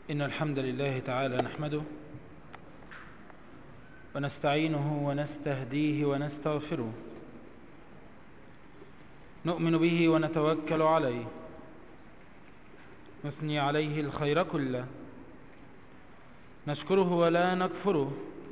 إن الحمد لله تعالى نحمده ونستعينه ونستهديه ونستغفره نؤمن به ونتوكل عليه نثني عليه الخير كله نشكره ولا نكفره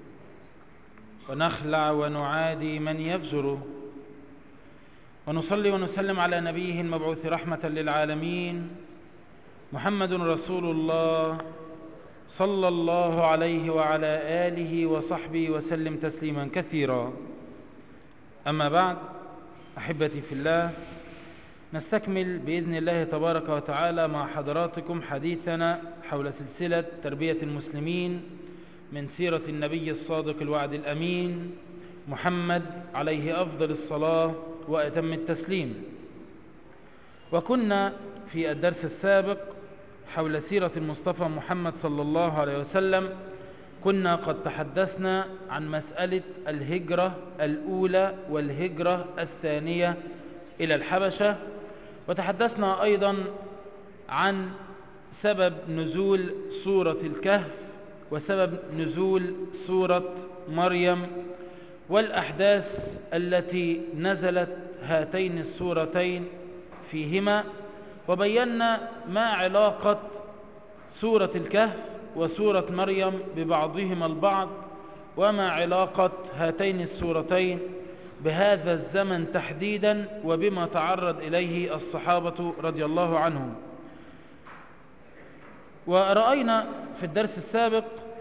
ونخلع ونعادي من يفجره ونصلي ونسلم على نبيه المبعوث رحمة للعالمين محمد رسول الله صلى الله عليه وعلى آله وصحبه وسلم تسليما كثيرا أما بعد أحبتي في الله نستكمل بإذن الله تبارك وتعالى مع حضراتكم حديثنا حول سلسلة تربية المسلمين من سيرة النبي الصادق الوعد الأمين محمد عليه أفضل الصلاة وأتم التسليم وكنا في الدرس السابق حول سيرة المصطفى محمد صلى الله عليه وسلم كنا قد تحدثنا عن مسألة الهجرة الأولى والهجرة الثانية إلى الحبشة وتحدثنا أيضا عن سبب نزول سورة الكهف وسبب نزول سورة مريم والأحداث التي نزلت هاتين السورتين فيهما وبينا ما علاقة سورة الكهف وسورة مريم ببعضهما البعض وما علاقة هاتين السورتين بهذا الزمن تحديدا وبما تعرض إليه الصحابة رضي الله عنهم ورأينا في الدرس السابق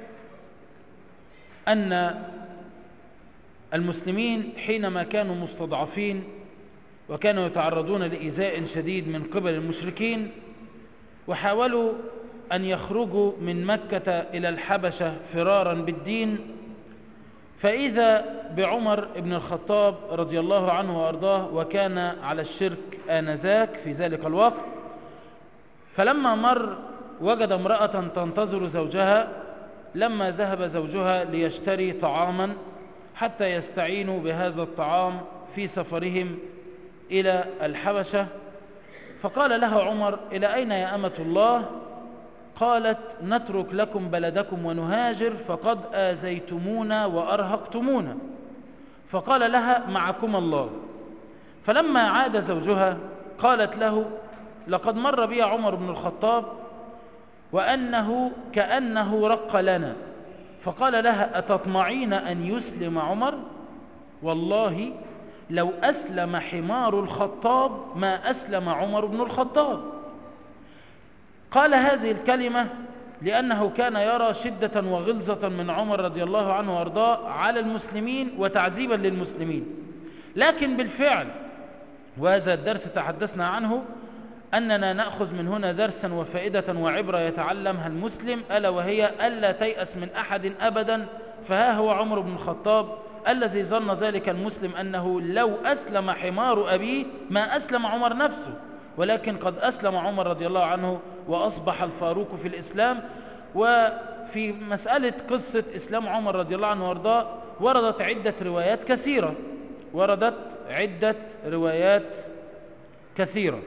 أن المسلمين حينما كانوا مستضعفين وكانوا يتعرضون لإيذاء شديد من قبل المشركين وحاولوا أن يخرجوا من مكة إلى الحبشة فرارا بالدين فإذا بعمر بن الخطاب رضي الله عنه وأرضاه وكان على الشرك آنذاك في ذلك الوقت فلما مر وجد امرأة تنتظر زوجها لما ذهب زوجها ليشتري طعاما حتى يستعينوا بهذا الطعام في سفرهم إلى الحبشة فقال لها عمر إلى أين يا أمة الله قالت نترك لكم بلدكم ونهاجر فقد آزيتمونا وأرهقتمونا فقال لها معكم الله فلما عاد زوجها قالت له لقد مر بي عمر بن الخطاب وأنه كأنه رق لنا فقال لها أتطمعين أن يسلم عمر والله لو أسلم حمار الخطاب ما أسلم عمر بن الخطاب قال هذه الكلمة لأنه كان يرى شدة وغلظة من عمر رضي الله عنه وارضاه على المسلمين وتعذيبا للمسلمين لكن بالفعل وهذا الدرس تحدثنا عنه أننا نأخذ من هنا درسا وفائدة وعبرة يتعلمها المسلم ألا وهي ألا تيأس من أحد أبدا فها هو عمر بن الخطاب الذي ظن ذلك المسلم أنه لو أسلم حمار أبيه ما أسلم عمر نفسه ولكن قد أسلم عمر رضي الله عنه وأصبح الفاروق في الإسلام وفي مسألة قصة إسلام عمر رضي الله عنه وارضاه وردت عدة روايات كثيرة وردت عدة روايات كثيرة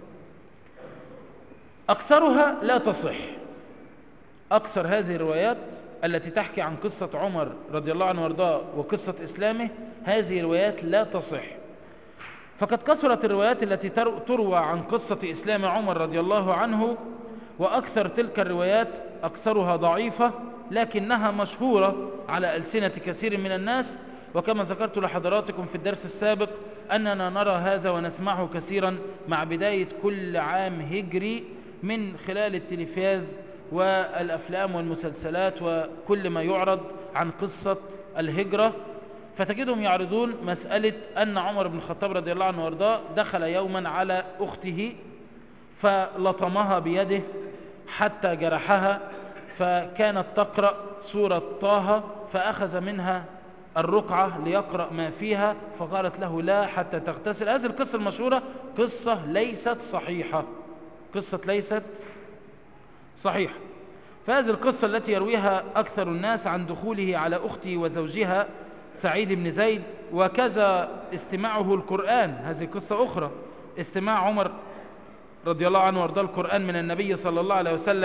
أكثرها لا تصح أكثر هذه الروايات التي تحكي عن قصة عمر رضي الله عنه وارضاه وقصة إسلامه هذه روايات لا تصح فقد كثرت الروايات التي تروى عن قصة إسلام عمر رضي الله عنه وأكثر تلك الروايات أكثرها ضعيفة لكنها مشهورة على ألسنة كثير من الناس وكما ذكرت لحضراتكم في الدرس السابق أننا نرى هذا ونسمعه كثيرا مع بداية كل عام هجري من خلال التلفاز والأفلام والمسلسلات وكل ما يعرض عن قصة الهجرة فتجدهم يعرضون مسألة أن عمر بن الخطاب رضي الله عنه وارضاه دخل يوما على أخته فلطمها بيده حتى جرحها فكانت تقرأ سورة طه فأخذ منها الرقعة ليقرأ ما فيها فقالت له لا حتى تغتسل هذه القصة المشهورة قصة ليست صحيحة قصة ليست صحيحة فهذه القصة التي يرويها أكثر الناس عن دخوله على أخته وزوجها سعيد بن زيد وكذا استماعه القرآن هذه قصة أخرى استماع عمر رضي الله عنه وارضاه القرآن من النبي صلى الله عليه وسلم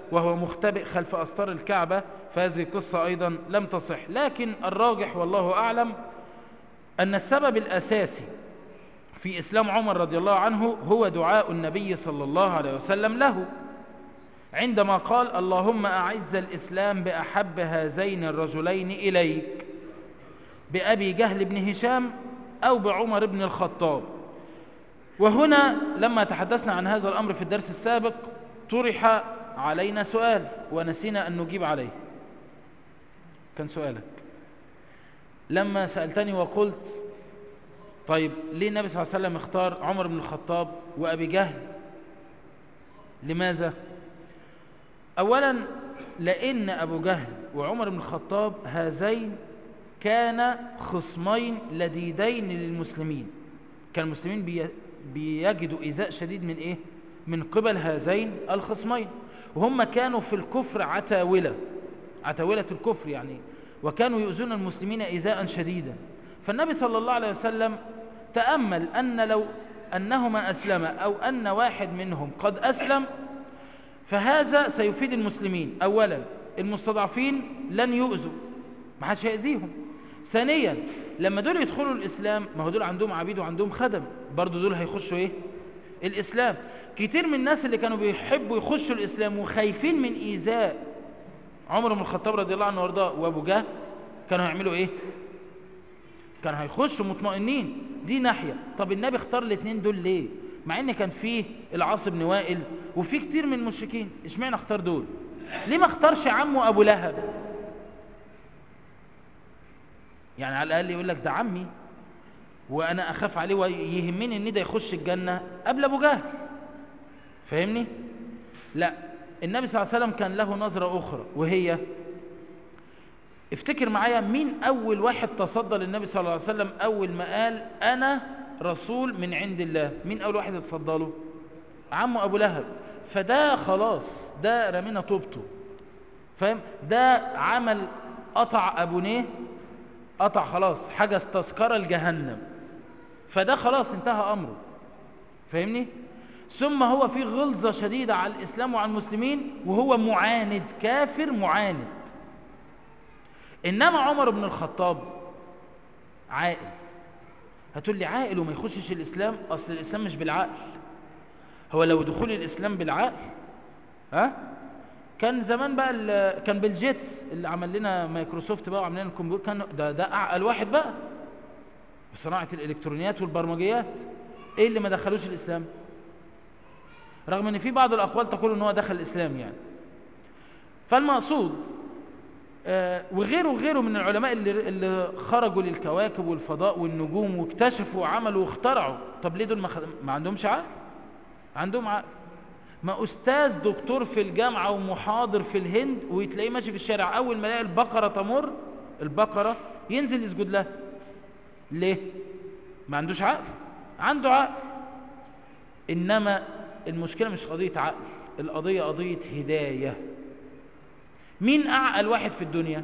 وهو مختبئ خلف أستار الكعبة فهذه قصة أيضا لم تصح لكن الراجح والله أعلم أن السبب الأساسي في إسلام عمر رضي الله عنه هو دعاء النبي صلى الله عليه وسلم له عندما قال اللهم أعز الإسلام بأحب هذين الرجلين إليك بأبي جهل بن هشام أو بعمر بن الخطاب وهنا لما تحدثنا عن هذا الأمر في الدرس السابق طرح علينا سؤال ونسينا أن نجيب عليه كان سؤالك لما سألتني وقلت طيب ليه النبي صلى الله عليه وسلم اختار عمر بن الخطاب وأبي جهل لماذا أولا لأن أبو جهل وعمر بن الخطاب هذين كان خصمين لديدين للمسلمين كان المسلمين بي بيجدوا إيذاء شديد من إيه؟ من قبل هذين الخصمين وهم كانوا في الكفر عتاولة عتاولة الكفر يعني وكانوا يؤذون المسلمين إيذاء شديدا فالنبي صلى الله عليه وسلم تأمل أن لو أنهما أسلما أو أن واحد منهم قد أسلم فهذا سيفيد المسلمين أولا المستضعفين لن يؤذوا ما حدش هيأذيهم ثانيا لما دول يدخلوا الإسلام ما هو دول عندهم عبيد وعندهم خدم برضو دول هيخشوا إيه الإسلام كتير من الناس اللي كانوا بيحبوا يخشوا الإسلام وخايفين من إيذاء عمر بن الخطاب رضي الله عنه وارضاه وابو جهل كانوا هيعملوا ايه كانوا هيخشوا مطمئنين دي ناحيه طب النبي اختار الاثنين دول ليه مع ان كان فيه العاص بن وائل وفي كتير من المشركين اشمعنى اختار دول ليه ما اختارش عمه ابو لهب يعني على الاقل يقول لك ده عمي وانا اخاف عليه ويهمني ان ده يخش الجنه قبل ابو جهل فاهمني لا النبي صلى الله عليه وسلم كان له نظرة أخرى وهي افتكر معايا مين أول واحد تصدى للنبي صلى الله عليه وسلم أول ما قال أنا رسول من عند الله مين أول واحد يتصدى له عمه أبو لهب فده خلاص ده رمينا طوبته فاهم ده عمل قطع أبونيه قطع خلاص حاجة تذكرة لجهنم فده خلاص انتهى أمره فاهمني ثم هو في غلظة شديدة على الإسلام وعلى المسلمين وهو معاند كافر معاند إنما عمر بن الخطاب عاقل هتقول لي عاقل وما يخشش الإسلام أصل الإسلام مش بالعقل هو لو دخول الإسلام بالعقل ها كان زمان بقى كان بالجيتس اللي عمل لنا مايكروسوفت بقى وعمل لنا الكمبيوتر كان ده ده اعقل واحد بقى بصناعه الالكترونيات والبرمجيات ايه اللي ما دخلوش الاسلام رغم ان في بعض الاقوال تقول ان هو دخل الاسلام يعني فالمقصود آه وغيره وغيره من العلماء اللي, اللي خرجوا للكواكب والفضاء والنجوم واكتشفوا وعملوا واخترعوا طب ليه دول ما, خد... ما عندهمش عقل عندهم عقل ما استاذ دكتور في الجامعه ومحاضر في الهند وتلاقيه ماشي في الشارع اول ما يلاقي البقره تمر البقره ينزل يسجد لها ليه ما عندوش عقل عنده عقل انما المشكله مش قضيه عقل القضيه قضيه هدايه مين اعقل واحد في الدنيا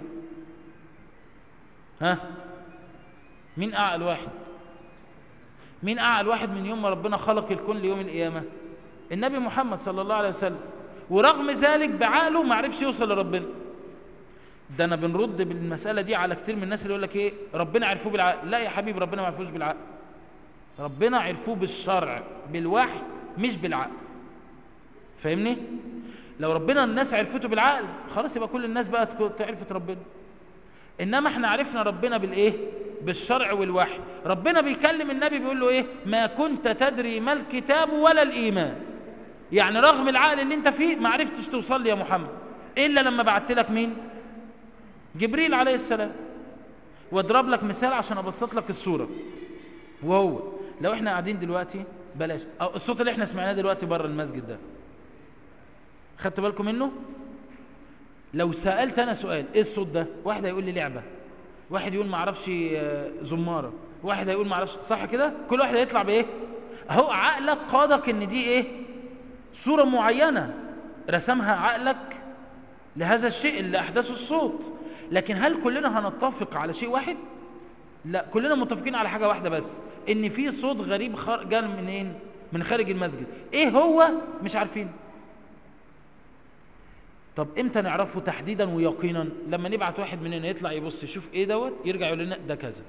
ها مين اعقل واحد مين اعقل واحد من يوم ما ربنا خلق الكون ليوم القيامه النبي محمد صلى الله عليه وسلم ورغم ذلك بعقله ما عرفش يوصل لربنا ده انا بنرد بالمساله دي على كتير من الناس اللي يقول لك ايه ربنا عرفوه بالعقل لا يا حبيبي ربنا ما عرفوش بالعقل ربنا عرفوه بالشرع بالوحي مش بالعقل فاهمني لو ربنا الناس عرفته بالعقل خلاص يبقى كل الناس بقى عرفت ربنا انما احنا عرفنا ربنا بالايه بالشرع والوحي ربنا بيكلم النبي بيقول له ايه ما كنت تدري ما الكتاب ولا الايمان يعني رغم العقل اللي انت فيه ما عرفتش توصل لي يا محمد الا لما بعت لك مين جبريل عليه السلام واضرب لك مثال عشان ابسط لك الصوره وهو لو احنا قاعدين دلوقتي بلاش أو الصوت اللي احنا سمعناه دلوقتي بره المسجد ده خدت بالكم منه لو سالت انا سؤال ايه الصوت ده واحد هيقول لي لعبه واحد يقول ما اعرفش زماره واحد هيقول ما اعرفش صح كده كل واحد هيطلع بايه اهو عقلك قادك ان دي ايه صوره معينه رسمها عقلك لهذا الشيء اللي احدثه الصوت لكن هل كلنا هنتفق على شيء واحد لا كلنا متفقين على حاجه واحده بس ان في صوت غريب خار... جاء منين من خارج المسجد ايه هو مش عارفين طب امتى نعرفه تحديدا ويقينا لما نبعت واحد مننا يطلع يبص يشوف ايه دوت يرجع يقول لنا ده كذا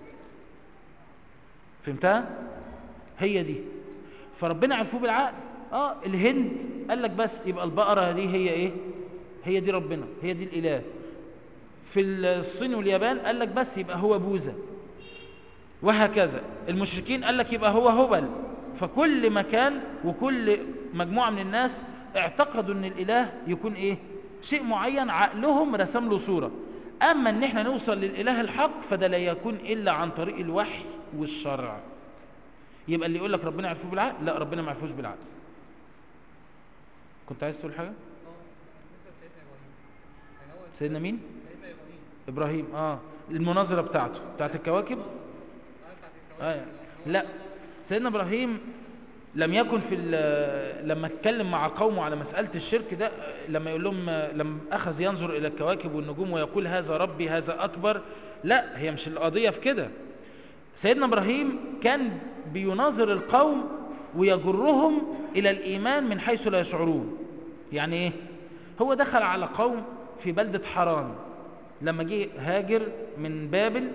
فهمتها هي دي فربنا عرفوه بالعقل اه الهند قال لك بس يبقى البقرة دي هي ايه هي دي ربنا هي دي الاله في الصين واليابان قال لك بس يبقى هو بوذا وهكذا المشركين قال لك يبقى هو هبل فكل مكان وكل مجموعة من الناس اعتقدوا ان الاله يكون ايه شيء معين عقلهم رسم له صورة اما ان احنا نوصل للاله الحق فده لا يكون الا عن طريق الوحي والشرع يبقى اللي يقول لك ربنا يعرفه بالعقل لا ربنا ما يعرفوش بالعقل كنت عايز تقول حاجة سيدنا مين ابراهيم اه المناظرة بتاعته بتاعت الكواكب آه. لا سيدنا ابراهيم لم يكن في لما اتكلم مع قومه على مسألة الشرك ده لما يقول لهم لما أخذ ينظر إلى الكواكب والنجوم ويقول هذا ربي هذا أكبر لا هي مش القضية في كده سيدنا إبراهيم كان بيناظر القوم ويجرهم إلى الإيمان من حيث لا يشعرون يعني إيه هو دخل على قوم في بلدة حران لما جه هاجر من بابل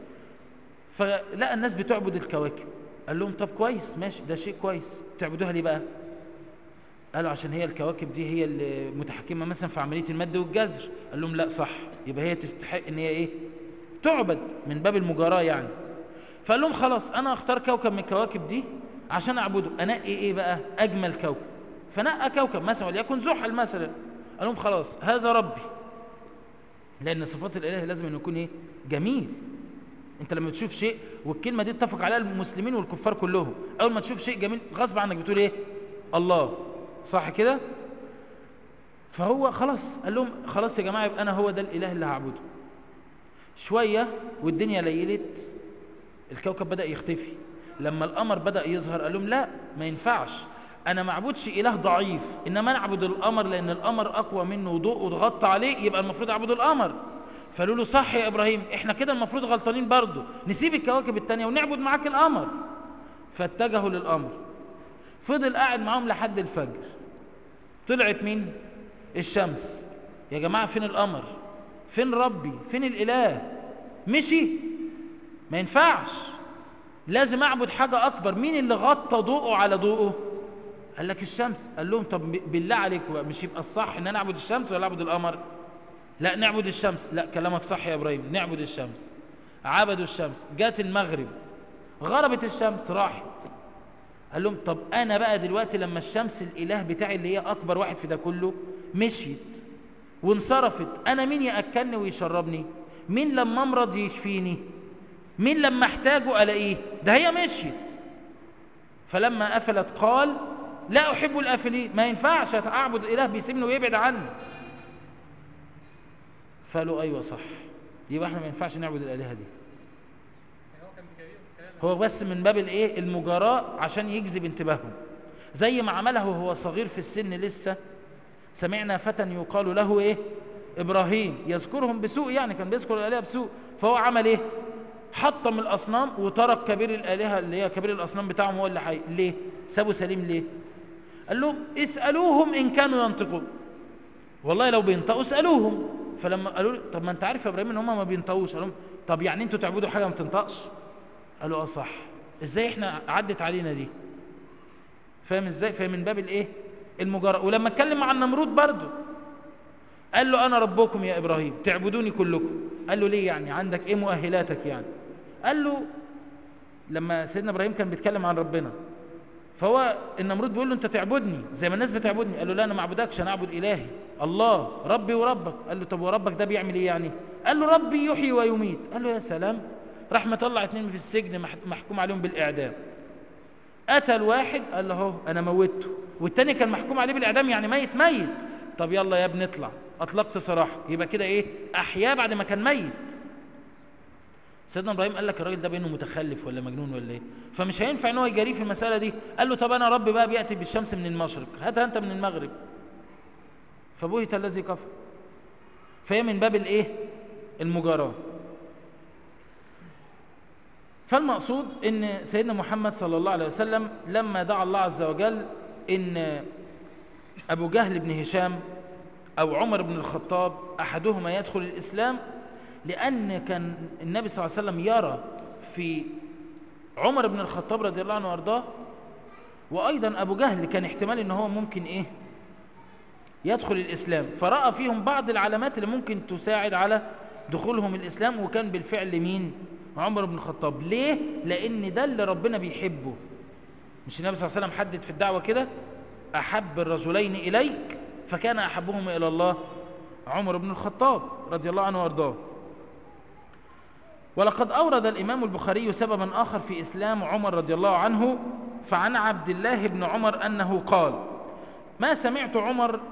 فلقى الناس بتعبد الكواكب قال لهم طب كويس ماشي ده شيء كويس بتعبدوها ليه بقى قالوا عشان هي الكواكب دي هي اللي متحكمه مثلا في عمليه المد والجزر قال لهم لا صح يبقى هي تستحق ان هي ايه تعبد من باب المجاراه يعني فقال لهم خلاص انا اختار كوكب من الكواكب دي عشان اعبده انقي ايه بقى اجمل كوكب فنقى كوكب مثلا وليكن زحل مثلا قال لهم خلاص هذا ربي لان صفات الاله لازم انه يكون ايه جميل انت لما تشوف شيء والكلمه دي اتفق عليها المسلمين والكفار كلهم اول ما تشوف شيء جميل غصب عنك بتقول ايه الله صح كده فهو خلاص قال لهم خلاص يا جماعه يبقى انا هو ده الاله اللي هعبده شويه والدنيا ليلت الكوكب بدا يختفي لما القمر بدا يظهر قال لهم لا ما ينفعش انا ما اعبدش اله ضعيف انما انا اعبد القمر لان القمر اقوى منه وضوءه اتغطى عليه يبقى المفروض اعبد القمر فقالوا له صح يا ابراهيم احنا كده المفروض غلطانين برضه نسيب الكواكب التانية ونعبد معاك القمر فاتجهوا للقمر فضل قاعد معاهم لحد الفجر طلعت مين الشمس يا جماعة فين القمر فين ربي فين الاله مشي ما ينفعش لازم اعبد حاجة اكبر مين اللي غطى ضوءه على ضوءه قال لك الشمس قال لهم طب بالله عليكم مش يبقى الصح ان انا اعبد الشمس ولا اعبد القمر لا نعبد الشمس لا كلامك صح يا ابراهيم نعبد الشمس عبدوا الشمس جات المغرب غربت الشمس راحت قال لهم طب انا بقى دلوقتي لما الشمس الاله بتاعي اللي هي اكبر واحد في ده كله مشيت وانصرفت انا مين ياكلني ويشربني مين لما امرض يشفيني مين لما احتاجه الاقيه ده هي مشيت فلما قفلت قال لا احب الافلين ما ينفعش اعبد اله بيسيبني ويبعد عني فقالوا ايوه صح يبقى احنا ما ينفعش نعبد الالهه دي هو بس من باب الايه المجاراة عشان يجذب انتباههم زي ما عمله وهو صغير في السن لسه سمعنا فتى يقال له ايه ابراهيم يذكرهم بسوء يعني كان بيذكر الالهه بسوء فهو عمل ايه حطم الاصنام وترك كبير الالهه اللي هي كبير الاصنام بتاعهم هو اللي حي ليه سابوا سليم ليه قال لهم اسالوهم ان كانوا ينطقون والله لو بينطقوا اسالوهم فلما قالوا له طب ما انت عارف يا ابراهيم ان هم ما بينطقوش قال لهم طب يعني انتوا تعبدوا حاجه ما بتنطقش قالوا اه صح ازاي احنا عدت علينا دي فاهم ازاي فاهم من باب الايه المجرد ولما اتكلم مع النمرود برضه قال له انا ربكم يا ابراهيم تعبدوني كلكم قال له ليه يعني عندك ايه مؤهلاتك يعني قال له لما سيدنا ابراهيم كان بيتكلم عن ربنا فهو النمرود بيقول له انت تعبدني زي ما الناس بتعبدني قال له لا انا ما اعبدكش انا اعبد الهي الله ربي وربك قال له طب وربك ده بيعمل ايه يعني قال له ربي يحيي ويميت قال له يا سلام راح مطلع اتنين في السجن محكوم عليهم بالاعدام قتل واحد قال له اهو انا موتته والتاني كان محكوم عليه بالاعدام يعني ميت ميت طب يلا يا ابني اطلع اطلقت سراحه يبقى كده ايه احياه بعد ما كان ميت سيدنا ابراهيم قال لك الراجل ده بانه متخلف ولا مجنون ولا ايه فمش هينفع ان هو يجاريه في المساله دي قال له طب انا رب بقى بياتي بالشمس من المشرق هاتها انت من المغرب فبهت الذي كفر فهي من باب الايه المجاراه فالمقصود ان سيدنا محمد صلى الله عليه وسلم لما دعا الله عز وجل ان ابو جهل بن هشام أو عمر بن الخطاب أحدهما يدخل الإسلام لأن كان النبي صلى الله عليه وسلم يرى في عمر بن الخطاب رضي الله عنه وارضاه وأيضا أبو جهل كان احتمال ان هو ممكن إيه يدخل الإسلام فرأى فيهم بعض العلامات اللي ممكن تساعد على دخولهم الإسلام وكان بالفعل مين عمر بن الخطاب ليه لأن ده اللي ربنا بيحبه مش النبي صلى الله عليه وسلم حدد في الدعوة كده أحب الرجلين إليك فكان أحبهما إلى الله عمر بن الخطاب رضي الله عنه وارضاه ولقد أورد الإمام البخاري سببا آخر في إسلام عمر رضي الله عنه فعن عبد الله بن عمر أنه قال ما سمعت عمر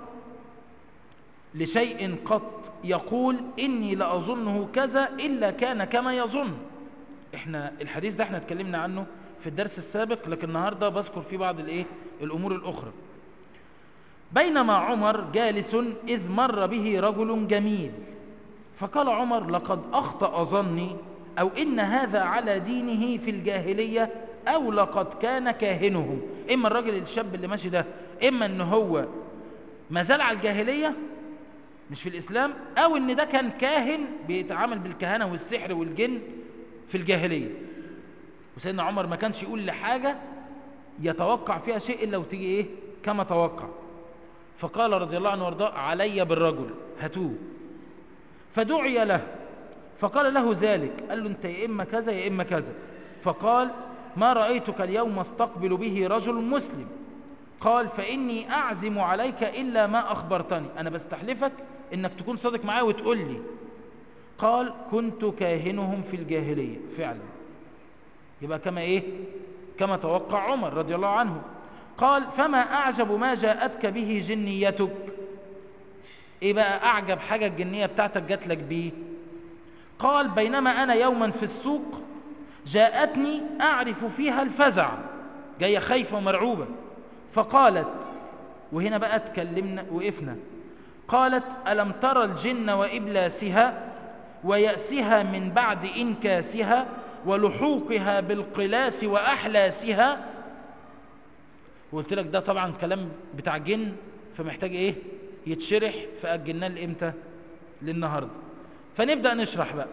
لشيء قط يقول إني لأظنه كذا إلا كان كما يظن إحنا الحديث ده احنا اتكلمنا عنه في الدرس السابق لكن النهاردة بذكر فيه بعض الإيه الأمور الأخرى بينما عمر جالس إذ مر به رجل جميل فقال عمر لقد أخطأ ظني أو إن هذا على دينه في الجاهلية أو لقد كان كاهنهم إما الراجل الشاب اللي ماشي ده إما إن هو ما زال على الجاهلية مش في الإسلام أو إن ده كان كاهن بيتعامل بالكهنة والسحر والجن في الجاهلية وسيدنا عمر ما كانش يقول لحاجة يتوقع فيها شيء إلا وتيجي إيه كما توقع فقال رضي الله عنه وارضاه علي بالرجل هاتوه فدعي له فقال له ذلك قال له انت يا اما كذا يا اما كذا فقال ما رأيتك اليوم استقبل به رجل مسلم قال فإني أعزم عليك إلا ما أخبرتني أنا بستحلفك إنك تكون صادق معايا وتقول لي قال كنت كاهنهم في الجاهلية فعلا يبقى كما إيه كما توقع عمر رضي الله عنه قال فما أعجب ما جاءتك به جنيتك إيه بقى أعجب حاجة الجنية بتاعتك جات لك بيه قال بينما أنا يوما في السوق جاءتني أعرف فيها الفزع جاية خايفة ومرعوبة فقالت وهنا بقى اتكلمنا وقفنا قالت ألم ترى الجن وإبلاسها ويأسها من بعد إنكاسها ولحوقها بالقلاس وأحلاسها وقلت لك ده طبعا كلام بتاع جن فمحتاج ايه يتشرح فأجلناه لإمتى للنهاردة فنبدأ نشرح بقى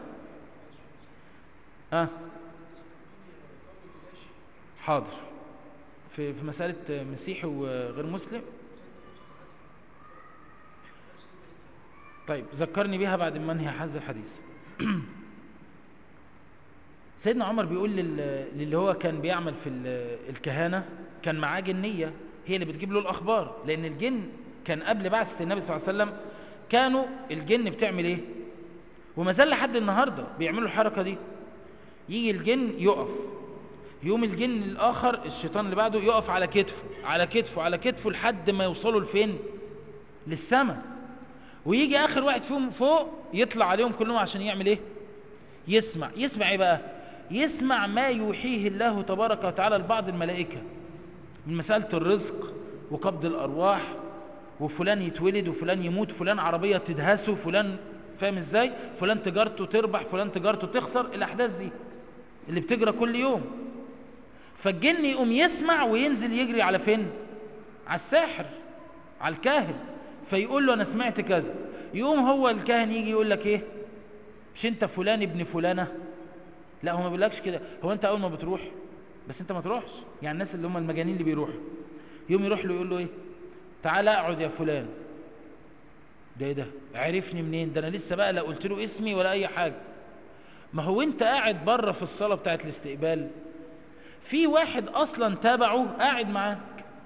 ها حاضر في في مسألة مسيحي وغير مسلم طيب ذكرني بيها بعد ما انهي هذا الحديث سيدنا عمر بيقول لل- للي هو كان بيعمل في ال- الكهانة كان معاه جنية هي اللي بتجيب له الأخبار لأن الجن كان قبل بعثة النبي صلى الله عليه وسلم كانوا الجن بتعمل ايه وما زال لحد النهاردة بيعملوا الحركة دي يجي الجن يقف يوم الجن الآخر الشيطان اللي بعده يقف على كتفه على كتفه على كتفه لحد ما يوصلوا لفين للسماء ويجي آخر واحد فيهم فوق يطلع عليهم كلهم عشان يعمل ايه يسمع يسمع ايه بقى يسمع ما يوحيه الله تبارك وتعالى لبعض الملائكة من مسألة الرزق وقبض الأرواح وفلان يتولد وفلان يموت فلان عربية تدهسه فلان فاهم ازاي فلان تجارته تربح فلان تجارته تخسر الأحداث دي اللي بتجرى كل يوم فالجن يقوم يسمع وينزل يجري على فين على الساحر على الكاهن فيقول له انا سمعت كذا يقوم هو الكاهن يجي يقول لك ايه مش انت فلان ابن فلانه لا هو ما بيقولكش كده هو انت اول ما بتروح بس انت ما تروحش يعني الناس اللي هم المجانين اللي بيروحوا يوم يروح له يقول له ايه تعالى اقعد يا فلان ده ايه ده عرفني منين ده انا لسه بقى لا قلت له اسمي ولا اي حاجه ما هو انت قاعد بره في الصاله بتاعت الاستقبال في واحد اصلا تابعه قاعد معاك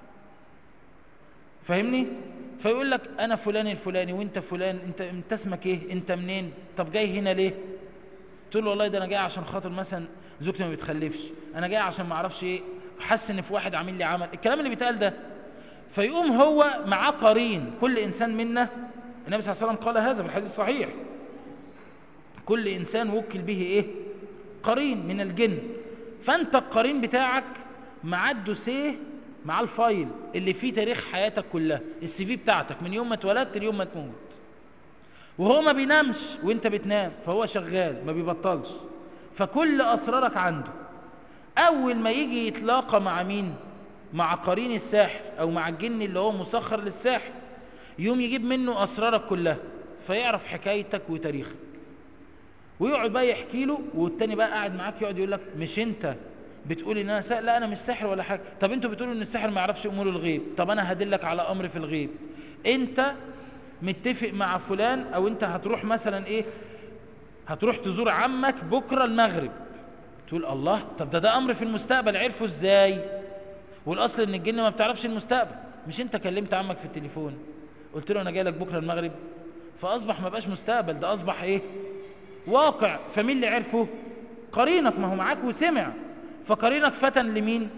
فاهمني فيقول لك انا فلان الفلاني وانت فلان انت انت اسمك ايه انت منين طب جاي هنا ليه تقول له والله ده انا جاي عشان خاطر مثلا زوجتي ما بتخلفش انا جاي عشان ما اعرفش ايه حاسس ان في واحد عامل لي عمل الكلام اللي بيتقال ده فيقوم هو معاه قرين كل انسان منا النبي صلى الله عليه وسلم قال هذا في الحديث الصحيح كل انسان وكل به ايه قرين من الجن فانت القرين بتاعك معاه الدوسيه معاه الفايل اللي فيه تاريخ حياتك كلها السي في بتاعتك من يوم ما اتولدت ليوم ما تموت وهو ما بينامش وانت بتنام فهو شغال ما بيبطلش فكل اسرارك عنده اول ما يجي يتلاقى مع مين مع قرين الساحر او مع الجن اللي هو مسخر للساحر يوم يجيب منه اسرارك كلها فيعرف حكايتك وتاريخك ويقعد بقى يحكي له والتاني بقى قاعد معاك يقعد يقول لك مش انت بتقول ان انا سا... لا انا مش ساحر ولا حاجه طب انتوا بتقولوا ان الساحر ما يعرفش امور الغيب طب انا هدلك على امر في الغيب انت متفق مع فلان او انت هتروح مثلا ايه هتروح تزور عمك بكره المغرب تقول الله طب ده ده امر في المستقبل عرفه ازاي والاصل ان الجن ما بتعرفش المستقبل مش انت كلمت عمك في التليفون قلت له انا جاي لك بكره المغرب فاصبح ما بقاش مستقبل ده اصبح ايه واقع فمين اللي عرفه قرينك ما هو معاك وسمع فقرينك فتن لمين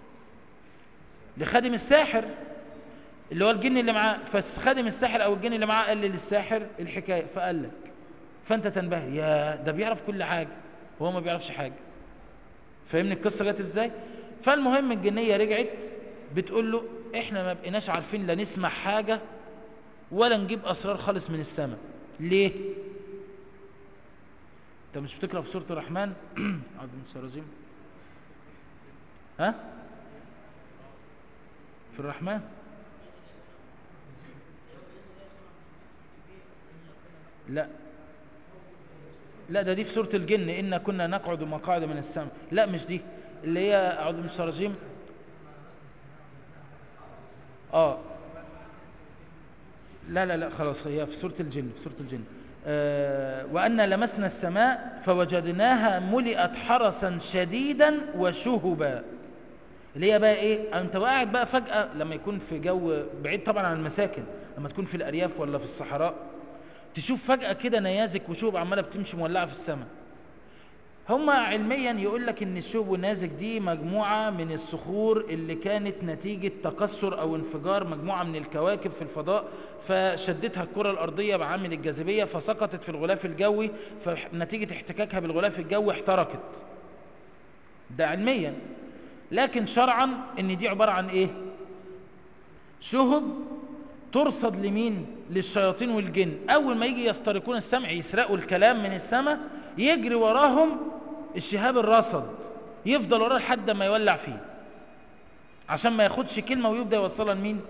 لخادم الساحر اللي هو الجن اللي معاه فخادم الساحر او الجن اللي معاه قال للساحر الحكايه فقال لك فانت تنبهر يا ده بيعرف كل حاجه وهو ما بيعرفش حاجه فاهمني القصه جت ازاي فالمهم الجنيه رجعت بتقول له احنا ما بقيناش عارفين لا نسمع حاجه ولا نجيب اسرار خالص من السماء ليه انت مش بتقرا في سوره الرحمن اعوذ بالله الرجيم ها في الرحمن لا لا ده دي في سورة الجن إنا كنا نقعد مقاعد من السماء لا مش دي اللي هي أعوذ بالله من الشيطان الرجيم اه لا لا لا خلاص هي في سورة الجن في سورة الجن آه وأن لمسنا السماء فوجدناها ملئت حرسا شديدا وشهبا اللي هي بقى ايه انت قاعد بقى فجأة لما يكون في جو بعيد طبعا عن المساكن لما تكون في الأرياف ولا في الصحراء تشوف فجأة كده نيازك وشوب عمالة بتمشي مولعة في السماء هما علميا يقول لك ان الشوب والنازك دي مجموعة من الصخور اللي كانت نتيجة تكسر او انفجار مجموعة من الكواكب في الفضاء فشدتها الكرة الارضية بعامل الجاذبية فسقطت في الغلاف الجوي فنتيجة احتكاكها بالغلاف الجوي احترقت ده علميا لكن شرعا ان دي عبارة عن ايه شهب ترصد لمين للشياطين والجن اول ما يجي يسترقون السمع يسرقوا الكلام من السماء يجري وراهم الشهاب الرصد يفضل وراه لحد ما يولع فيه عشان ما ياخدش كلمة ويبدأ يوصلها لمين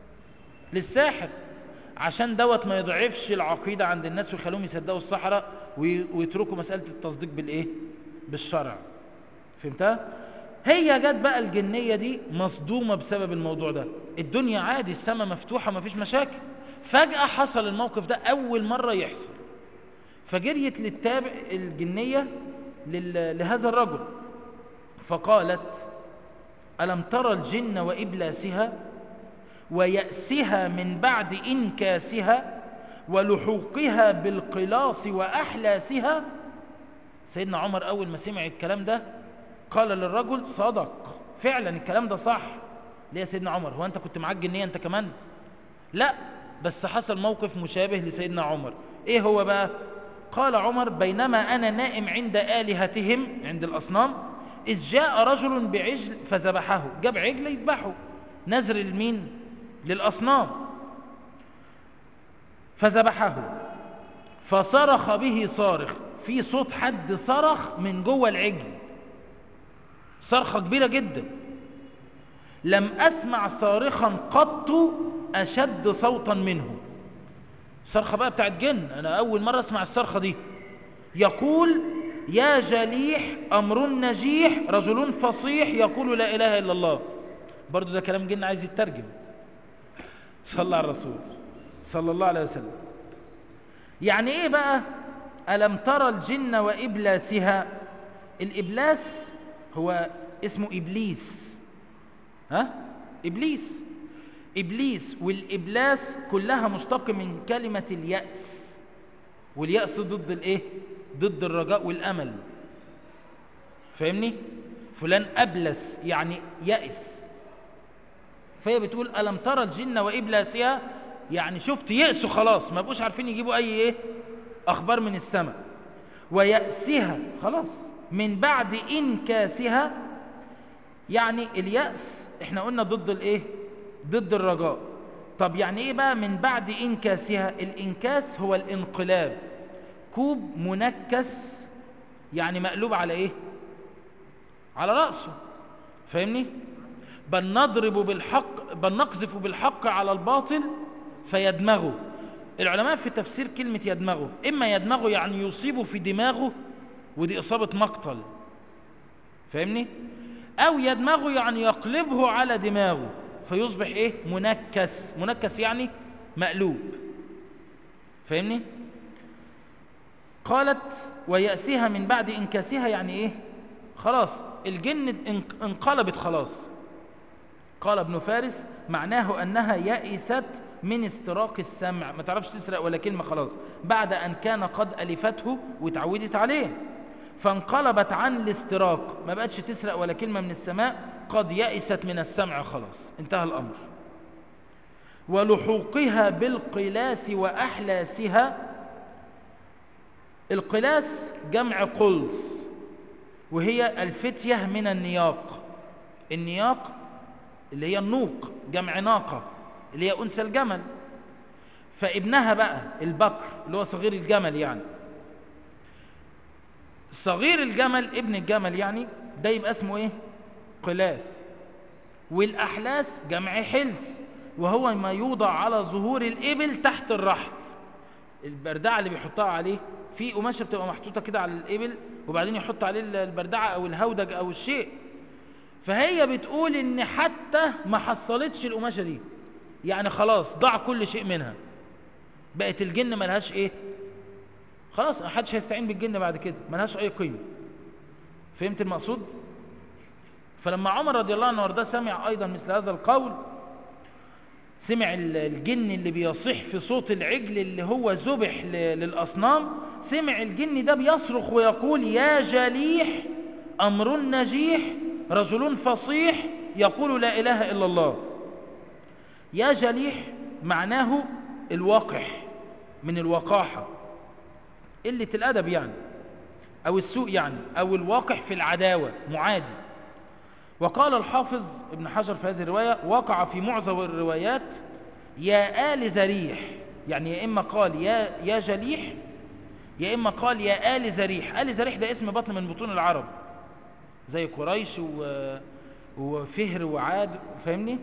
للساحر عشان دوت ما يضعفش العقيدة عند الناس ويخلوهم يصدقوا الصحراء ويتركوا مسألة التصديق بالايه بالشرع فهمتها هي جت بقى الجنية دي مصدومة بسبب الموضوع ده الدنيا عادي السماء مفتوحة ما فيش مشاكل فجأة حصل الموقف ده أول مرة يحصل فجريت للتابع الجنية لهذا الرجل فقالت ألم ترى الجن وإبلاسها ويأسها من بعد إنكاسها ولحوقها بالقلاص وأحلاسها سيدنا عمر أول ما سمع الكلام ده قال للرجل صدق فعلا الكلام ده صح ليه يا سيدنا عمر هو أنت كنت معاك جنية أنت كمان لا بس حصل موقف مشابه لسيدنا عمر ايه هو بقى قال عمر بينما انا نائم عند الهتهم عند الاصنام اذ جاء رجل بعجل فذبحه جاب عجل يذبحه نذر لمين للاصنام فذبحه فصرخ به صارخ في صوت حد صرخ من جوه العجل صرخه كبيره جدا لم اسمع صارخا قط أشد صوتا منه صرخة بقى بتاعت جن أنا أول مرة أسمع الصرخة دي يقول يا جليح أمر نجيح رجل فصيح يقول لا إله إلا الله برضو ده كلام جن عايز يترجم صلى على الرسول صلى الله عليه وسلم يعني إيه بقى ألم ترى الجن وإبلاسها الإبلاس هو اسمه إبليس ها إبليس إبليس والإبلاس كلها مشتق من كلمة اليأس واليأس ضد الإيه؟ ضد الرجاء والأمل فاهمني؟ فلان أبلس يعني يأس فهي بتقول ألم ترى الجن وإبلاسها يعني شفت يأسوا خلاص ما بقوش عارفين يجيبوا أي إيه؟ أخبار من السماء ويأسها خلاص من بعد إنكاسها يعني اليأس احنا قلنا ضد الإيه؟ ضد الرجاء طب يعني ايه بقى من بعد انكاسها الانكاس هو الانقلاب كوب منكس يعني مقلوب على ايه على رأسه فاهمني بل نضرب بالحق بل نقذف بالحق على الباطل فيدمغه العلماء في تفسير كلمة يدمغه إما يدمغه يعني يصيبه في دماغه ودي إصابة مقتل فاهمني أو يدمغه يعني يقلبه على دماغه فيصبح إيه منكس منكس يعني مقلوب فاهمني قالت ويأسها من بعد إنكاسها يعني إيه خلاص الجن انقلبت خلاص قال ابن فارس معناه أنها يأست من استراق السمع ما تعرفش تسرق ولا كلمة خلاص بعد أن كان قد ألفته وتعودت عليه فانقلبت عن الاستراق ما بقتش تسرق ولا كلمة من السماء قد يأست من السمع خلاص انتهى الأمر ولحوقها بالقلاس وأحلاسها القلاس جمع قلص وهي الفتية من النياق النياق اللي هي النوق جمع ناقة اللي هي أنثى الجمل فابنها بقى البكر اللي هو صغير الجمل يعني صغير الجمل ابن الجمل يعني ده يبقى اسمه ايه قلاس والأحلاس جمع حلس وهو ما يوضع على ظهور الإبل تحت الرحل البردعة اللي بيحطها عليه في قماشة بتبقى محطوطة كده على الإبل وبعدين يحط عليه البردعة أو الهودج أو الشيء فهي بتقول إن حتى ما حصلتش القماشة دي يعني خلاص ضاع كل شيء منها بقت الجن ملهاش إيه خلاص ما حدش هيستعين بالجن بعد كده ملهاش أي قيمة فهمت المقصود فلما عمر رضي الله عنه وارضاه سمع أيضا مثل هذا القول سمع الجن اللي بيصيح في صوت العجل اللي هو ذبح للأصنام سمع الجن ده بيصرخ ويقول يا جليح أمر نجيح رجل فصيح يقول لا إله إلا الله يا جليح معناه الوقح من الوقاحة قلة الأدب يعني أو السوء يعني أو الواقح في العداوة معادي وقال الحافظ ابن حجر في هذه الرواية وقع في معظم الروايات يا آل زريح يعني يا إما قال يا, يا جليح يا إما قال يا آل زريح آل زريح ده اسم بطن من بطون العرب زي قريش و... وفهر وعاد فاهمني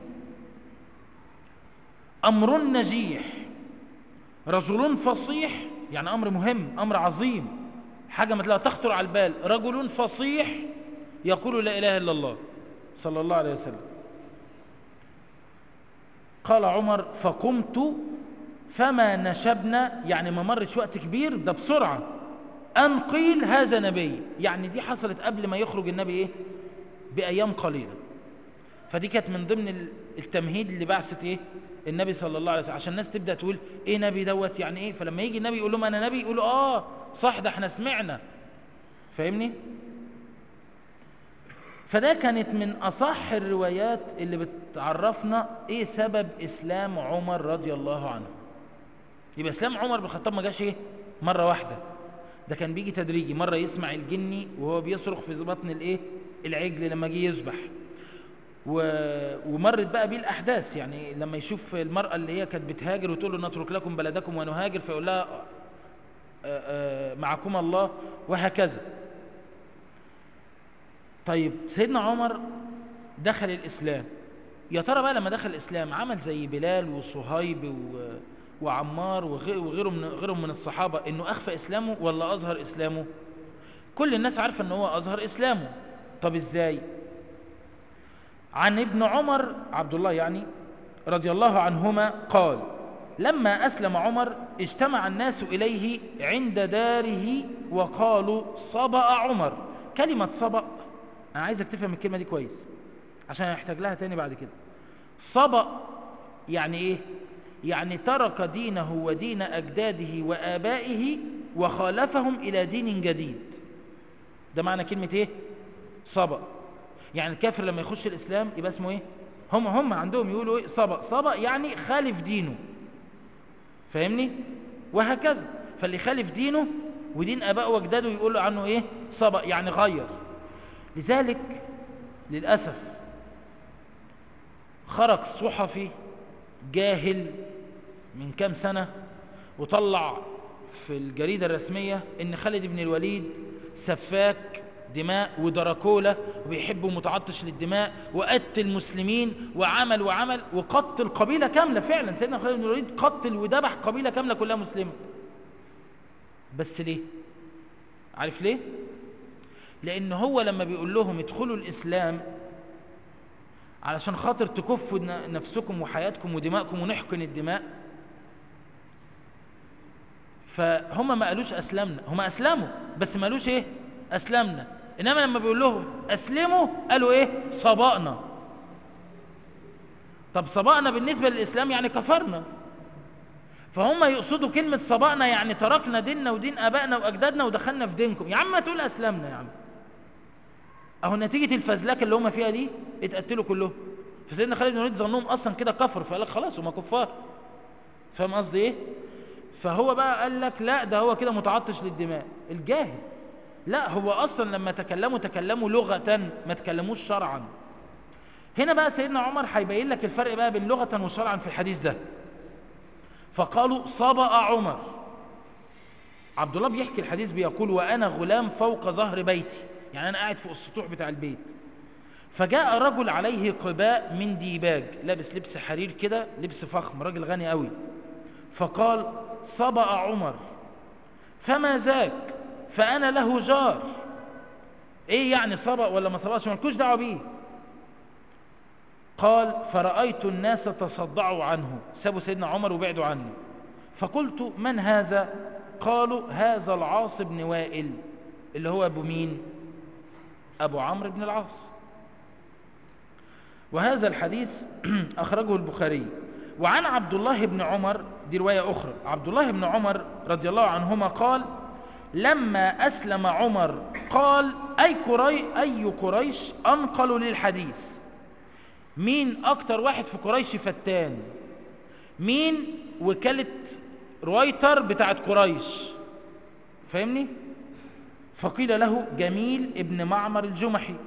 أمر نجيح رجل فصيح يعني أمر مهم أمر عظيم حاجة ما تلاقيها تخطر على البال رجل فصيح يقول لا إله إلا الله صلى الله عليه وسلم قال عمر فقمت فما نشبنا يعني ما مرش وقت كبير ده بسرعة أن قيل هذا نبي يعني دي حصلت قبل ما يخرج النبي إيه بأيام قليلة فدي كانت من ضمن التمهيد اللي بعثت إيه النبي صلى الله عليه وسلم عشان الناس تبدأ تقول إيه نبي دوت يعني إيه فلما يجي النبي يقول لهم أنا نبي يقولوا آه صح ده احنا سمعنا فاهمني فده كانت من أصح الروايات اللي بتعرفنا إيه سبب إسلام عمر رضي الله عنه يبقى إسلام عمر بن الخطاب ما جاش إيه مرة واحدة ده كان بيجي تدريجي مرة يسمع الجني وهو بيصرخ في بطن الإيه العجل لما جه يذبح و... ومرت بقى بيه الأحداث يعني لما يشوف المرأة اللي هي كانت بتهاجر وتقول له نترك لكم بلدكم ونهاجر فيقول لها آآ آآ معكم الله وهكذا طيب سيدنا عمر دخل الإسلام يا ترى بقى لما دخل الإسلام عمل زي بلال وصهيب و... وعمار وغيره من غيرهم من الصحابة إنه أخفى إسلامه ولا أظهر إسلامه كل الناس عارفة إنه هو أظهر إسلامه طب إزاي عن ابن عمر عبد الله يعني رضي الله عنهما قال لما أسلم عمر اجتمع الناس إليه عند داره وقالوا صبأ عمر كلمة صبأ أنا عايزك تفهم الكلمة دي كويس عشان هيحتاج لها تاني بعد كده صبأ يعني إيه يعني ترك دينه ودين أجداده وآبائه وخالفهم إلى دين جديد ده معنى كلمة إيه صبأ يعني الكافر لما يخش الإسلام يبقى اسمه إيه هم هم عندهم يقولوا إيه صبأ صبأ يعني خالف دينه فاهمني وهكذا فاللي خالف دينه ودين أبائه وأجداده يقولوا عنه إيه صبأ يعني غير لذلك للأسف خرج صحفي جاهل من كام سنة وطلع في الجريدة الرسمية ان خالد بن الوليد سفاك دماء ودراكولا وبيحب ومتعطش للدماء وقتل المسلمين وعمل وعمل وقتل قبيلة كاملة فعلا سيدنا خالد بن الوليد قتل وذبح قبيلة كاملة كلها مسلمة بس ليه عارف ليه لان هو لما بيقول لهم ادخلوا الاسلام علشان خاطر تكفوا نفسكم وحياتكم ودماءكم ونحقن الدماء فهم ما قالوش اسلمنا هم اسلموا بس ما قالوش ايه اسلمنا انما لما بيقول لهم اسلموا قالوا ايه صبأنا طب صبأنا بالنسبة للاسلام يعني كفرنا فهم يقصدوا كلمة صبأنا يعني تركنا ديننا ودين ابائنا واجدادنا ودخلنا في دينكم يا عم ما تقول اسلمنا يا عم اهو نتيجة الفزلكة اللي هم فيها دي اتقتلوا كلهم فسيدنا خالد بن الوليد ظنهم اصلا كده كفر فقال لك خلاص هم كفار فاهم قصدي ايه فهو بقى قال لك لا ده هو كده متعطش للدماء الجاهل لا هو اصلا لما تكلموا تكلموا لغة ما تكلموش شرعا هنا بقى سيدنا عمر هيبين لك الفرق بقى بين لغة وشرعا في الحديث ده فقالوا صبأ عمر عبد الله بيحكي الحديث بيقول وانا غلام فوق ظهر بيتي يعني انا قاعد فوق السطوح بتاع البيت فجاء رجل عليه قباء من ديباج لابس لبس حرير كده لبس فخم راجل غني قوي فقال صبأ عمر فما ذاك فأنا له جار ايه يعني صبأ ولا ما صبأش مالكوش دعوه بيه قال فرأيت الناس تصدعوا عنه سابوا سيدنا عمر وبعدوا عنه فقلت من هذا قالوا هذا العاص بن وائل اللي هو ابو مين ابو عمرو بن العاص وهذا الحديث اخرجه البخاري وعن عبد الله بن عمر دي رواية أخرى عبد الله بن عمر رضي الله عنهما قال لما أسلم عمر قال أي, قري أي قريش أنقلوا للحديث مين أكتر واحد في قريش فتان مين وكالة رويتر بتاعت قريش فاهمني فقيل له جميل ابن معمر الجمحي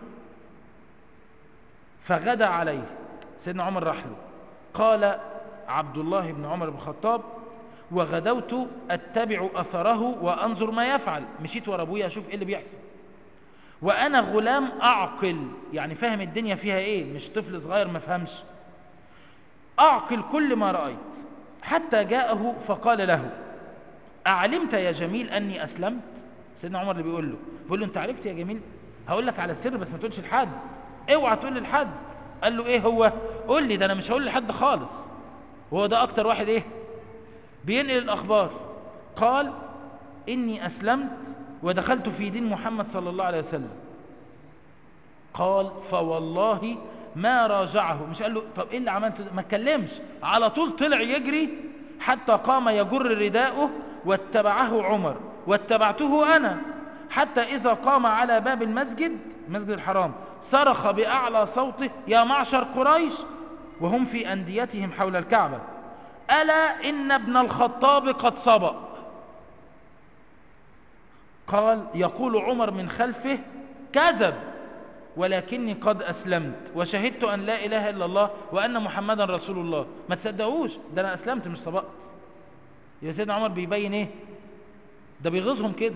فغدا عليه سيدنا عمر راح له قال عبد الله بن عمر بن الخطاب وغدوت اتبع اثره وانظر ما يفعل مشيت ورا ابويا اشوف ايه اللي بيحصل وانا غلام اعقل يعني فاهم الدنيا فيها ايه مش طفل صغير ما فهمش اعقل كل ما رايت حتى جاءه فقال له اعلمت يا جميل اني اسلمت سيدنا عمر اللي بيقول له بيقول له انت عرفت يا جميل هقول لك على سر بس ما تقولش لحد اوعى تقول لحد قال له ايه هو قول لي ده انا مش هقول لحد خالص وهو ده اكتر واحد ايه بينقل الاخبار قال اني اسلمت ودخلت في دين محمد صلى الله عليه وسلم قال فوالله ما راجعه مش قال له طب ايه اللي عملته ما اتكلمش على طول طلع يجري حتى قام يجر رداءه واتبعه عمر واتبعته انا حتى اذا قام على باب المسجد المسجد الحرام صرخ باعلى صوته يا معشر قريش وهم في انديتهم حول الكعبه الا ان ابن الخطاب قد سبق قال يقول عمر من خلفه كذب ولكني قد أسلمت وشهدت أن لا إله إلا الله وأن محمدا رسول الله ما تصدقوش ده أنا أسلمت مش سبقت يا سيدنا عمر بيبين إيه ده بيغيظهم كده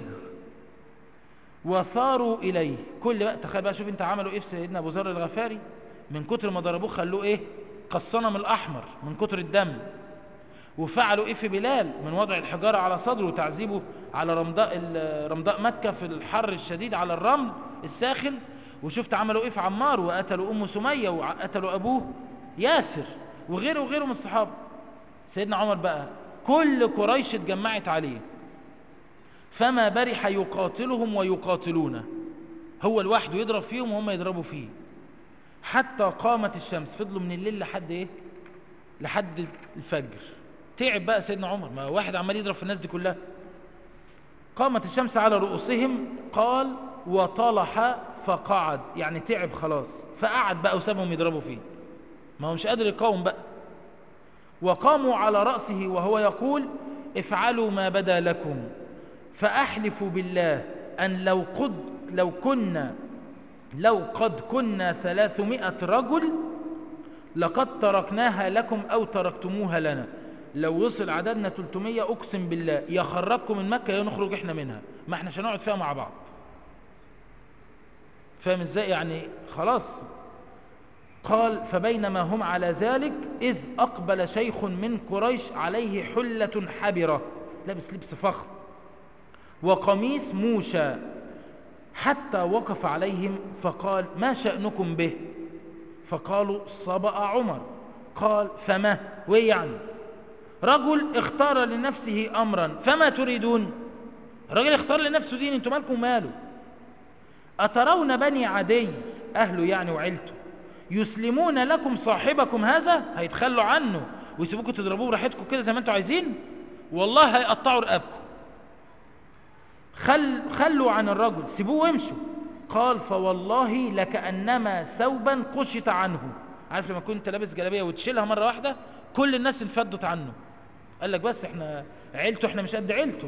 وثاروا إليه كل بقى تخيل بقى شوف أنت عملوا إيه في سيدنا أبو ذر الغفاري من كتر ما ضربوه خلوه إيه كالصنم الأحمر من كتر الدم وفعلوا ايه في بلال من وضع الحجارة على صدره وتعذيبه على رمضاء, رمضاء مكة في الحر الشديد على الرمل الساخن وشفت عملوا ايه في عمار وقتلوا ام سمية وقتلوا ابوه ياسر وغيره وغيره من الصحابة سيدنا عمر بقى كل قريش اتجمعت عليه فما برح يقاتلهم ويقاتلونه هو لوحده يضرب فيهم وهم يضربوا فيه حتى قامت الشمس فضلوا من الليل لحد ايه لحد الفجر تعب بقى سيدنا عمر ما واحد عمال يضرب في الناس دي كلها قامت الشمس على رؤوسهم قال وطلح فقعد يعني تعب خلاص فقعد بقى وسابهم يضربوا فيه ما هو مش قادر يقاوم بقى وقاموا على رأسه وهو يقول افعلوا ما بدا لكم فأحلف بالله أن لو قد لو كنا لو قد كنا ثلاثمائة رجل لقد تركناها لكم أو تركتموها لنا لو وصل عددنا 300 أقسم بالله يا خرجكم من مكة يا نخرج إحنا منها ما إحنا هنقعد فيها مع بعض فاهم ازاي يعني خلاص قال فبينما هم على ذلك إذ أقبل شيخ من قريش عليه حلة حبرة لابس لبس فخم وقميص موشى حتى وقف عليهم فقال ما شأنكم به فقالوا صبأ عمر قال فما وإيه يعني رجل اختار لنفسه أمرا فما تريدون الرجل اختار لنفسه دين انتم مالكم ماله أترون بني عدي أهله يعني وعيلته يسلمون لكم صاحبكم هذا هيتخلوا عنه ويسيبوكم تضربوه براحتكم كده زي ما انتم عايزين والله هيقطعوا رقابكم خل خلوا عن الرجل سيبوه وامشوا قال فوالله لكأنما ثوبا قشط عنه عارف لما كنت لابس جلابيه وتشيلها مره واحده كل الناس انفضت عنه قال لك بس احنا عيلته احنا مش قد عيلته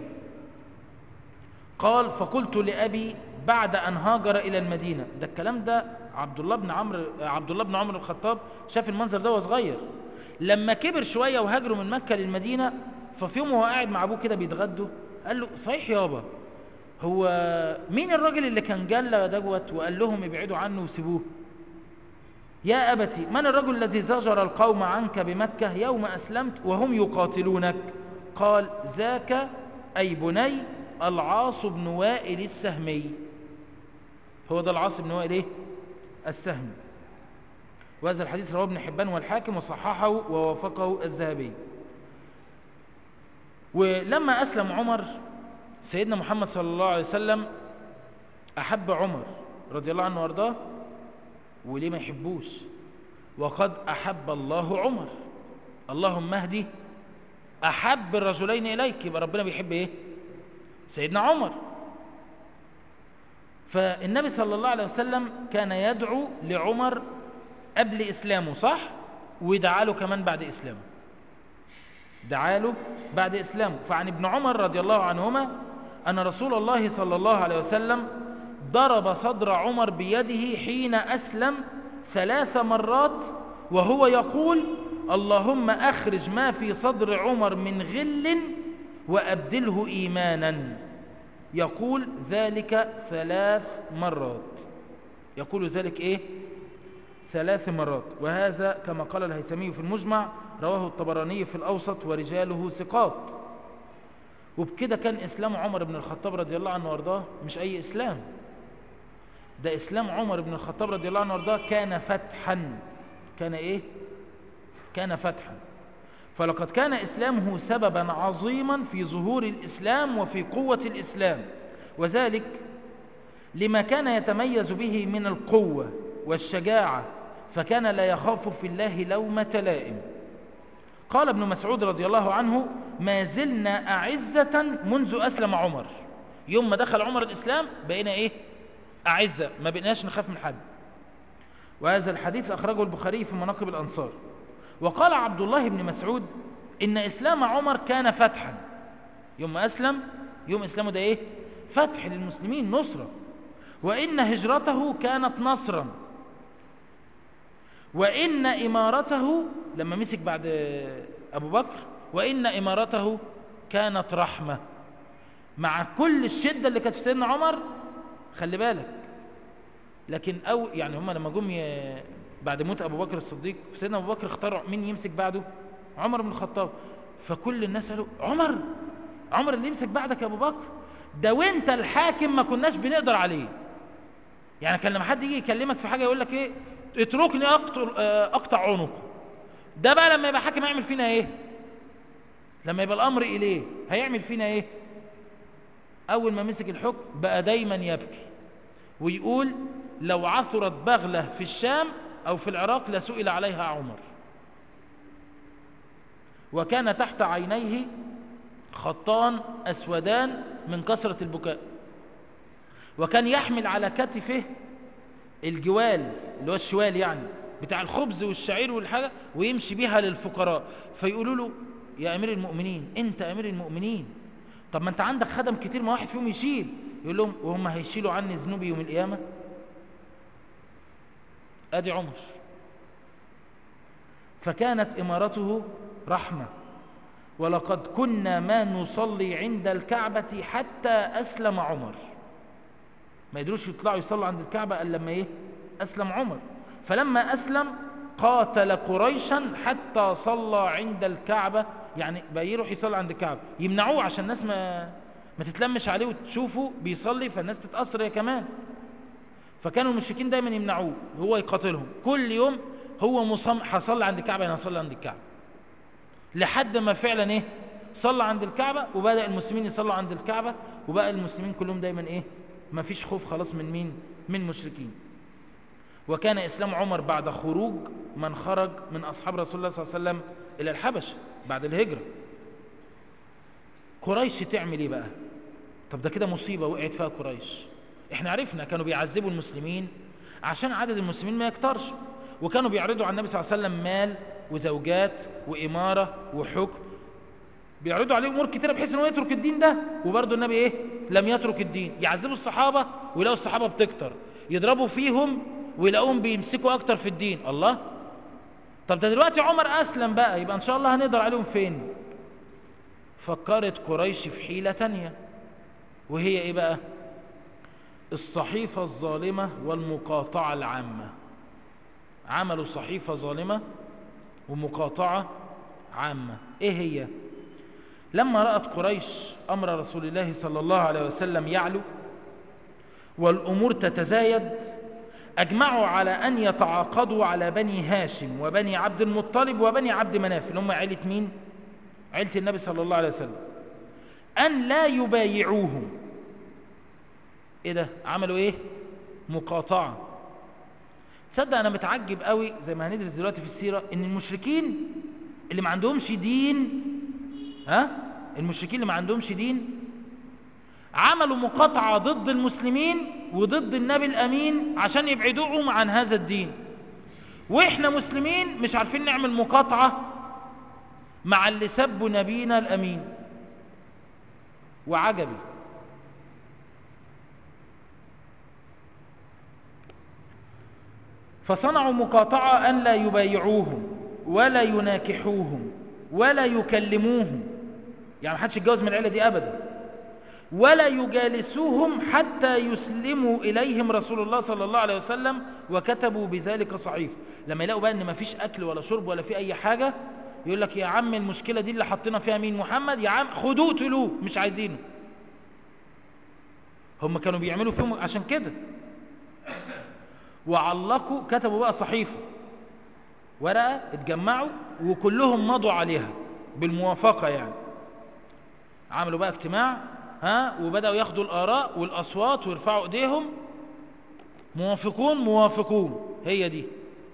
قال فقلت لأبي بعد أن هاجر إلى المدينة ده الكلام ده عبد الله بن عمرو عبد الله بن عمر الخطاب شاف المنظر ده وهو صغير لما كبر شوية وهاجروا من مكة للمدينة ففي يوم وهو قاعد مع أبوه كده بيتغدوا قال له صحيح يابا هو مين الراجل اللي كان جلى دوت وقال لهم ابعدوا عنه وسيبوه يا أبتي من الرجل الذي زجر القوم عنك بمكة يوم أسلمت وهم يقاتلونك قال ذاك أي بني العاص بن وائل السهمي هو ده العاص بن وائل ايه السهمي وهذا الحديث رواه ابن حبان والحاكم وصححه ووافقه الذهبي ولما أسلم عمر سيدنا محمد صلى الله عليه وسلم أحب عمر رضي الله عنه وارضاه وليه ما يحبوش وقد أحب الله عمر اللهم اهدي أحب الرجلين إليك يبقى ربنا بيحب إيه سيدنا عمر فالنبي صلى الله عليه وسلم كان يدعو لعمر قبل إسلامه صح ودعا له كمان بعد إسلامه دعا له بعد إسلامه فعن ابن عمر رضي الله عنهما أن رسول الله صلى الله عليه وسلم ضرب صدر عمر بيده حين أسلم ثلاث مرات وهو يقول اللهم أخرج ما في صدر عمر من غل وأبدله إيمانا يقول ذلك ثلاث مرات يقول ذلك إيه ثلاث مرات وهذا كما قال الهيثمي في المجمع رواه الطبراني في الأوسط ورجاله ثقات وبكده كان إسلام عمر بن الخطاب رضي الله عنه وارضاه مش أي إسلام ده إسلام عمر بن الخطاب رضي الله عنه وارضاه كان فتحا كان إيه كان فتحا فلقد كان إسلامه سببا عظيما في ظهور الإسلام وفي قوة الإسلام وذلك لما كان يتميز به من القوة والشجاعة فكان لا يخاف في الله لومة لائم قال ابن مسعود رضي الله عنه ما زلنا أعزة منذ أسلم عمر يوم ما دخل عمر الإسلام بقينا إيه أعزة ما بقيناش نخاف من حد وهذا الحديث أخرجه البخاري في مناقب الأنصار وقال عبد الله بن مسعود إن إسلام عمر كان فتحا يوم ما أسلم يوم إسلامه ده إيه فتح للمسلمين نصرة وإن هجرته كانت نصرا وإن إمارته لما مسك بعد أبو بكر وإن إمارته كانت رحمة مع كل الشدة اللي كانت في سيدنا عمر خلي بالك لكن أو يعني هم لما جم ي... بعد موت أبو بكر الصديق سيدنا أبو بكر اختار مين يمسك بعده عمر بن الخطاب فكل الناس قالوا عمر عمر اللي يمسك بعدك يا أبو بكر ده وانت الحاكم ما كناش بنقدر عليه يعني كان لما حد يجي يكلمك في حاجة يقول لك ايه اتركني اقطع, اقطع عنقه ده بقى لما يبقى حاكم هيعمل فينا ايه لما يبقى الامر اليه هيعمل فينا ايه اول ما مسك الحكم بقى دايما يبكي ويقول لو عثرت بغلة في الشام او في العراق لسئل عليها عمر وكان تحت عينيه خطان اسودان من كثرة البكاء وكان يحمل على كتفه الجوال اللي هو الشوال يعني بتاع الخبز والشعير والحاجة ويمشي بيها للفقراء فيقولوا له يا أمير المؤمنين أنت أمير المؤمنين طب ما أنت عندك خدم كتير ما واحد فيهم يشيل يقول لهم وهم هيشيلوا عني ذنوبي يوم القيامة أدي عمر فكانت إمارته رحمة ولقد كنا ما نصلي عند الكعبة حتى أسلم عمر ما يقدروش يطلعوا يصلوا عند الكعبة الا لما ايه اسلم عمر فلما اسلم قاتل قريشا حتى صلى عند الكعبة يعني بقى يروح يصلي عند الكعبة يمنعوه عشان الناس ما ما تتلمش عليه وتشوفه بيصلي فالناس تتأثر هي كمان فكانوا المشركين دايما يمنعوه هو يقاتلهم كل يوم هو مصمم هصلي عند الكعبة انا هصلي عند الكعبة لحد ما فعلا ايه صلى عند الكعبة وبدأ المسلمين يصلوا عند الكعبة وبقى المسلمين كلهم دايما ايه ما فيش خوف خلاص من مين من المشركين وكان إسلام عمر بعد خروج من خرج من أصحاب رسول الله صلى الله عليه وسلم إلى الحبشة بعد الهجرة قريش تعمل ايه بقى طب ده كده مصيبة وقعت فيها قريش احنا عرفنا كانوا بيعذبوا المسلمين عشان عدد المسلمين ما يكترش وكانوا بيعرضوا على النبي صلى الله عليه وسلم مال وزوجات وإمارة وحكم بيعرضوا عليه امور كتيره بحيث ان هو يترك الدين ده وبرضه النبي ايه لم يترك الدين يعذبوا الصحابه ويلاقوا الصحابه بتكتر يضربوا فيهم ويلاقوهم بيمسكوا اكتر في الدين الله طب ده دلوقتي عمر اسلم بقى يبقى ان شاء الله هنقدر عليهم فين فكرت قريش في حيله تانية وهي ايه بقى الصحيفه الظالمه والمقاطعه العامه عملوا صحيفه ظالمه ومقاطعه عامه ايه هي لما رأت قريش أمر رسول الله صلى الله عليه وسلم يعلو والأمور تتزايد أجمعوا على أن يتعاقدوا على بني هاشم وبني عبد المطلب وبني عبد مناف اللي هم عيلة مين؟ عيلة النبي صلى الله عليه وسلم أن لا يبايعوهم إيه ده؟ عملوا إيه؟ مقاطعة تصدق أنا متعجب قوي زي ما هندرس دلوقتي في السيرة إن المشركين اللي ما عندهمش دين ها المشركين اللي ما عندهمش دين عملوا مقاطعة ضد المسلمين وضد النبي الأمين عشان يبعدوهم عن هذا الدين وإحنا مسلمين مش عارفين نعمل مقاطعة مع اللي سبوا نبينا الأمين وعجبي فصنعوا مقاطعة أن لا يبايعوهم ولا يناكحوهم ولا يكلموهم يعني محدش يتجوز من العيلة دي أبدا ولا يجالسوهم حتى يسلموا إليهم رسول الله صلى الله عليه وسلم وكتبوا بذلك صحيفة لما يلاقوا بقى ان مفيش أكل ولا شرب ولا في أي حاجة يقول لك يا عم المشكلة دي اللي حطينا فيها مين محمد يا عم خدوه تلوه مش عايزينه هم كانوا بيعملوا فيهم عشان كده وعلقوا كتبوا بقى صحيفة ورقة اتجمعوا وكلهم مضوا عليها بالموافقة يعني عملوا بقى اجتماع ها وبدأوا ياخدوا الآراء والأصوات ويرفعوا ايديهم موافقون موافقون هي دي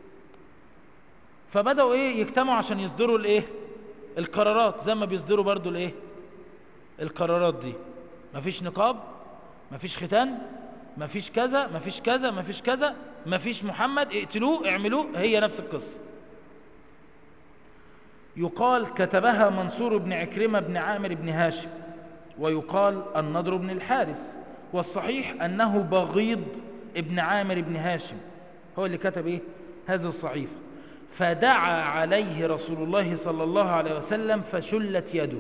فبدأوا ايه يجتمعوا عشان يصدروا الايه القرارات زي ما بيصدروا برضو الايه القرارات دي مفيش نقاب مفيش ختان مفيش كذا مفيش كذا مفيش كذا مفيش محمد اقتلوه اعملوه هي نفس القصة يقال كتبها منصور بن عكرمة بن عامر بن هاشم ويقال النضر بن الحارس والصحيح أنه بغيض ابن عامر بن هاشم هو اللي كتب إيه؟ هذه الصحيفة فدعا عليه رسول الله صلى الله عليه وسلم فشلت يده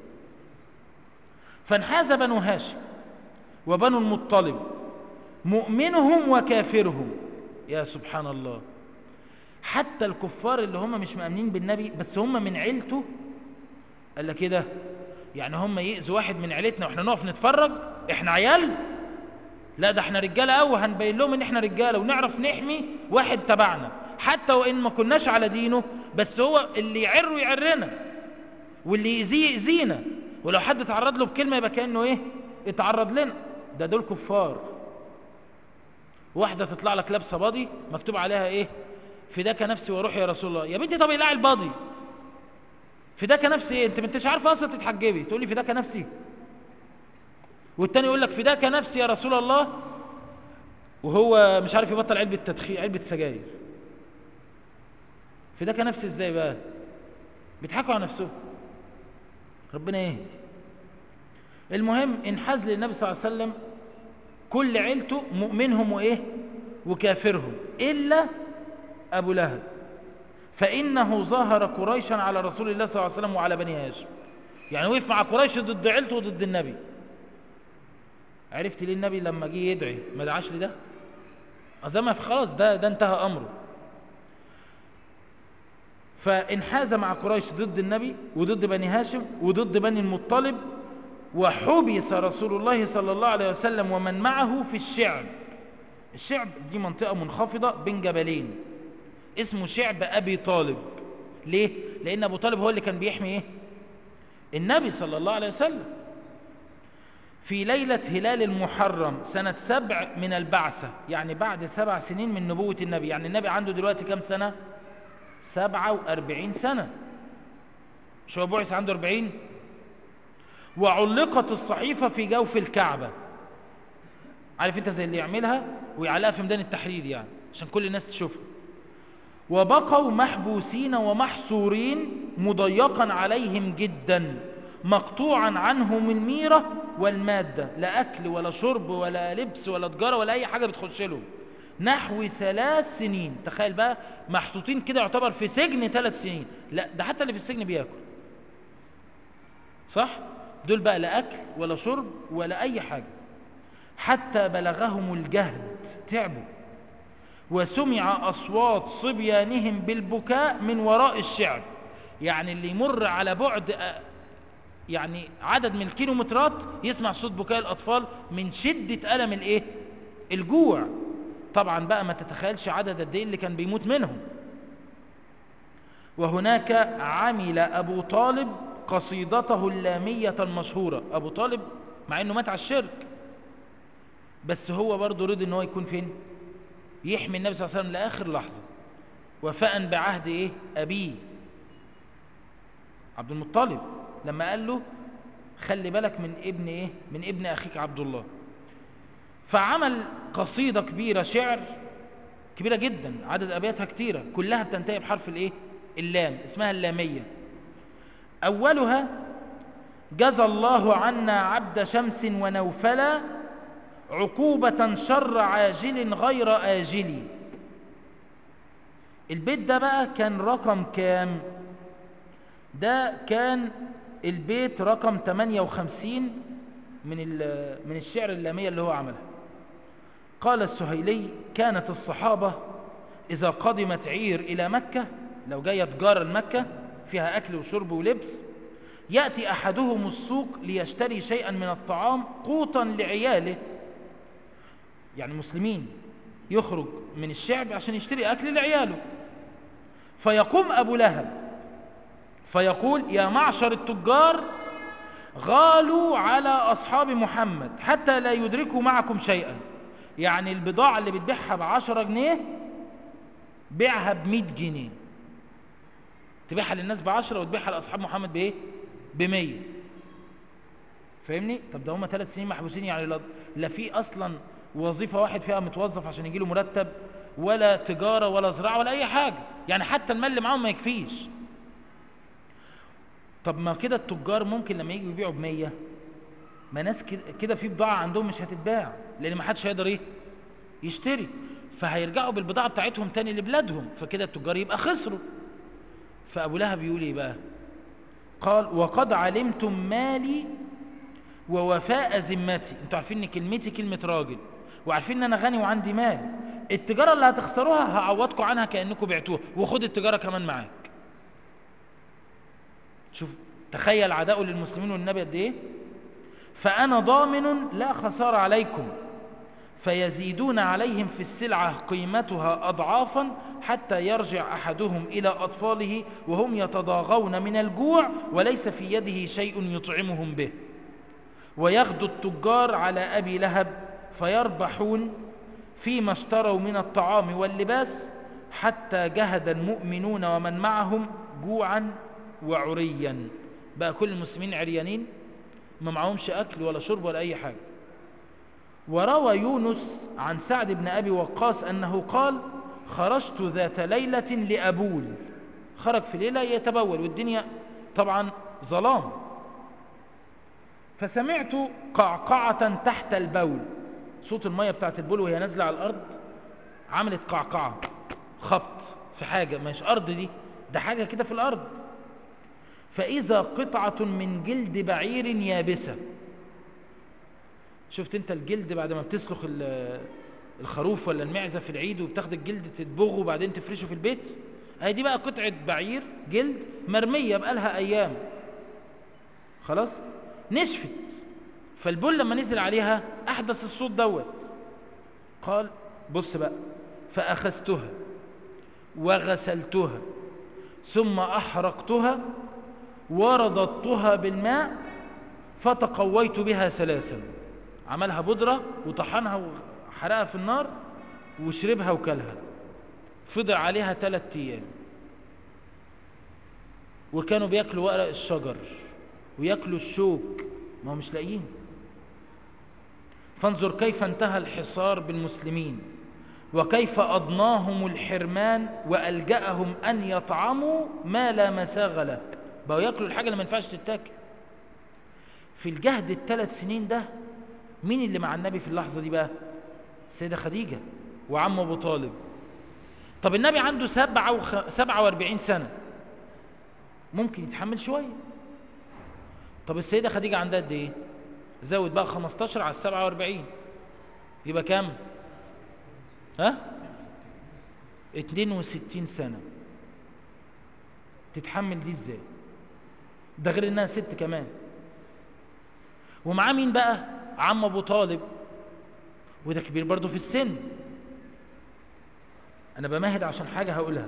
فانحاز بنو هاشم وبنو المطلب مؤمنهم وكافرهم يا سبحان الله حتى الكفار اللي هم مش مأمنين بالنبي بس هم من عيلته قال لك ايه ده يعني هم يأذوا واحد من عيلتنا واحنا نقف نتفرج احنا عيال لا ده احنا رجاله قوي هنبين لهم ان احنا رجاله ونعرف نحمي واحد تبعنا حتى وان ما كناش على دينه بس هو اللي يعره يعرنا واللي يأذيه يأذينا ولو حد تعرض له بكلمه يبقى كانه ايه اتعرض لنا ده دول كفار واحده تطلع لك لابسه باضي مكتوب عليها ايه فداك نفسي واروح يا رسول الله يا بنتي طب يقلع الباضي فداك نفسي ايه انت ما انتش عارفه اصلا تتحجبي تقول لي فداك نفسي والتاني يقول لك فداك نفسي يا رسول الله وهو مش عارف يبطل علبه تدخين علبه سجاير فداك نفسي ازاي بقى بيضحكوا على نفسهم ربنا يهدي المهم انحاز للنبي صلى الله عليه وسلم كل عيلته مؤمنهم وايه وكافرهم الا ابو لهب فانه ظاهر قريشا على رسول الله صلى الله عليه وسلم وعلى بني هاشم يعني وقف مع قريش ضد عيلته وضد النبي عرفت ليه النبي لما جه يدعي ما دعاش لده اصل ما خلاص ده ده انتهى امره فانحاز مع قريش ضد النبي وضد بني هاشم وضد بني المطلب وحبس رسول الله صلى الله عليه وسلم ومن معه في الشعب الشعب دي منطقة منخفضة بين جبلين اسمه شعب أبي طالب ليه؟ لأن أبو طالب هو اللي كان بيحمي إيه؟ النبي صلى الله عليه وسلم في ليلة هلال المحرم سنة سبع من البعثة يعني بعد سبع سنين من نبوة النبي يعني النبي عنده دلوقتي كم سنة؟ سبعة وأربعين سنة مش هو بعث عنده أربعين؟ وعلقت الصحيفة في جوف الكعبة عارف انت زي اللي يعملها ويعلقها في ميدان التحرير يعني عشان كل الناس تشوفها وبقوا محبوسين ومحصورين مضيقا عليهم جدا مقطوعا عنهم الميرة والمادة لا أكل ولا شرب ولا لبس ولا تجارة ولا أي حاجة بتخش لهم نحو ثلاث سنين تخيل بقى محطوطين كده يعتبر في سجن ثلاث سنين لا ده حتى اللي في السجن بياكل صح دول بقى لا أكل ولا شرب ولا أي حاجة حتى بلغهم الجهد تعبوا وسمع أصوات صبيانهم بالبكاء من وراء الشعب يعني اللي يمر على بعد يعني عدد من الكيلومترات يسمع صوت بكاء الأطفال من شدة ألم الإيه؟ الجوع طبعا بقى ما تتخيلش عدد قد ايه اللي كان بيموت منهم وهناك عمل أبو طالب قصيدته اللامية المشهورة أبو طالب مع أنه مات على الشرك بس هو برضه رضي أنه يكون فين يحمي النبي صلى الله عليه وسلم لآخر لحظة وفاء بعهد إيه أبيه عبد المطلب لما قال له خلي بالك من ابن إيه من ابن أخيك عبد الله فعمل قصيدة كبيرة شعر كبيرة جدا عدد أبياتها كتيرة كلها بتنتهي بحرف الإيه اللام اسمها اللامية أولها جزى الله عنا عبد شمس ونوفلا عقوبة شر عاجل غير آجل البيت ده بقى كان رقم كام ده كان البيت رقم 58 من من الشعر اللامية اللي هو عملها قال السهيلي كانت الصحابة إذا قدمت عير إلى مكة لو جاية تجارة المكة فيها أكل وشرب ولبس يأتي أحدهم السوق ليشتري شيئا من الطعام قوتا لعياله يعني مسلمين يخرج من الشعب عشان يشتري أكل لعياله فيقوم أبو لهب فيقول يا معشر التجار غالوا على أصحاب محمد حتى لا يدركوا معكم شيئا يعني البضاعة اللي بتبيعها بعشرة جنيه بيعها بمئة جنيه تبيعها للناس بعشرة وتبيعها لأصحاب محمد بإيه؟ بمية فاهمني؟ طب ده هما ثلاث سنين محبوسين يعني لا, لا في أصلا وظيفة واحد فيها متوظف عشان يجيله مرتب ولا تجارة ولا زراعة ولا أي حاجة يعني حتى المال اللي معاهم ما يكفيش طب ما كده التجار ممكن لما يجوا يبيعوا بمية ما ناس كده في بضاعة عندهم مش هتتباع لأن ما حدش هيقدر إيه؟ يشتري فهيرجعوا بالبضاعة بتاعتهم تاني لبلادهم فكده التجار يبقى خسروا فأبو لهب يقول إيه بقى قال وقد علمتم مالي ووفاء ذمتي انتوا عارفين ان كلمتي كلمة راجل وعارفين ان انا غني وعندي مال التجارة اللي هتخسروها هعوضكم عنها كأنكم بعتوها وخد التجارة كمان معاك شوف تخيل عداؤه للمسلمين والنبي قد ايه فأنا ضامن لا خسارة عليكم فيزيدون عليهم في السلعة قيمتها أضعافا حتى يرجع أحدهم إلى أطفاله وهم يتضاغون من الجوع وليس في يده شيء يطعمهم به ويغدو التجار على أبي لهب فيربحون فيما اشتروا من الطعام واللباس حتى جهد المؤمنون ومن معهم جوعا وعريا بقى كل المسلمين عريانين ما معهمش أكل ولا شرب ولا أي حاجة وروى يونس عن سعد بن أبي وقاص أنه قال خرجت ذات ليلة لأبول خرج في ليلة يتبول والدنيا طبعا ظلام فسمعت قعقعة تحت البول صوت المية بتاعت البول وهي نازلة على الأرض عملت قعقعة خبط في حاجة مش أرض دي ده حاجة كده في الأرض فإذا قطعة من جلد بعير يابسة شفت انت الجلد بعد ما بتسلخ الخروف ولا المعزة في العيد وبتاخد الجلد تدبغه وبعدين تفرشه في البيت هي دي بقى قطعة بعير جلد مرمية بقالها أيام خلاص نشفت فالبول لما نزل عليها أحدث الصوت دوت قال بص بقى فأخذتها وغسلتها ثم أحرقتها ورددتها بالماء فتقويت بها ثلاثا عملها بودرة وطحنها وحرقها في النار وشربها وكلها فضل عليها ثلاثة أيام وكانوا بياكلوا ورق الشجر وياكلوا الشوك ما هو مش لاقيين فانظر كيف انتهى الحصار بالمسلمين وكيف أضناهم الحرمان وألجأهم أن يطعموا ما لا مساغ له بقوا ياكلوا الحاجة اللي ما ينفعش تتاكل في الجهد الثلاث سنين ده مين اللي مع النبي في اللحظة دي بقى السيدة خديجة وعم أبو طالب طب النبي عنده سبعة, وخ... سبعة واربعين سنة ممكن يتحمل شوية طب السيدة خديجة عندها قد ايه زود بقى 15 على السبعة واربعين يبقى كام ها 62 سنة تتحمل دي ازاي ده غير انها ست كمان ومعاه مين بقى عم ابو طالب وده كبير برضه في السن انا بمهد عشان حاجة هقولها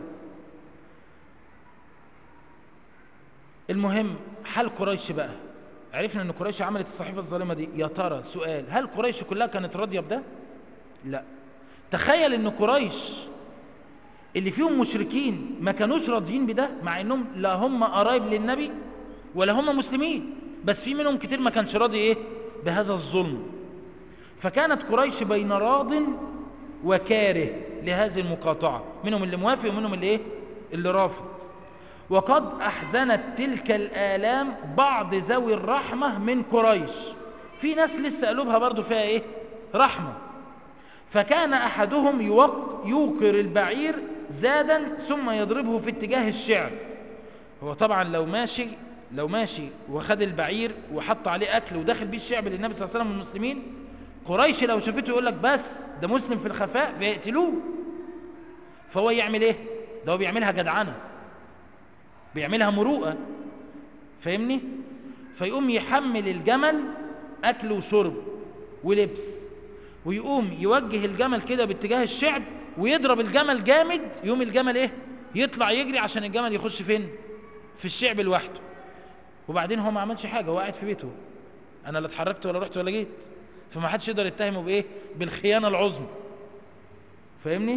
المهم حال قريش بقى عرفنا ان قريش عملت الصحيفة الظالمة دي يا ترى سؤال هل قريش كلها كانت راضية بده لا تخيل ان قريش اللي فيهم مشركين ما كانوش راضيين بده مع انهم لا هم قرايب للنبي ولا هم مسلمين بس في منهم كتير ما كانش راضي ايه بهذا الظلم فكانت قريش بين راض وكاره لهذه المقاطعة منهم اللي موافق ومنهم اللي ايه اللي رافض وقد أحزنت تلك الآلام بعض ذوي الرحمة من قريش في ناس لسه قلوبها برضو فيها ايه رحمة فكان أحدهم يوق يوقر البعير زادا ثم يضربه في اتجاه الشعب هو طبعا لو ماشي لو ماشي وخد البعير وحط عليه أكل ودخل بيه الشعب للنبي صلى الله عليه وسلم المسلمين قريش لو شافته يقول لك بس ده مسلم في الخفاء فيقتلوه فهو يعمل ايه ده هو بيعملها جدعنه بيعملها مروءه فاهمني فيقوم يحمل الجمل اكل وشرب ولبس ويقوم يوجه الجمل كده باتجاه الشعب ويضرب الجمل جامد يقوم الجمل ايه يطلع يجري عشان الجمل يخش فين في الشعب لوحده وبعدين هو ما عملش حاجه هو قاعد في بيته انا لا اتحركت ولا رحت ولا جيت فما حدش يقدر يتهمه بايه بالخيانه العظمى فاهمني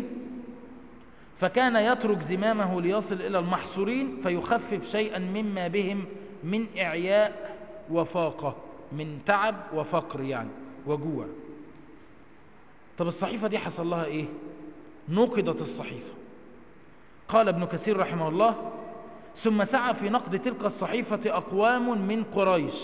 فكان يترك زمامه ليصل الى المحصورين فيخفف شيئا مما بهم من اعياء وفاقه من تعب وفقر يعني وجوع طب الصحيفه دي حصل لها ايه نقضت الصحيفه قال ابن كثير رحمه الله ثم سعى في نقد تلك الصحيفه اقوام من قريش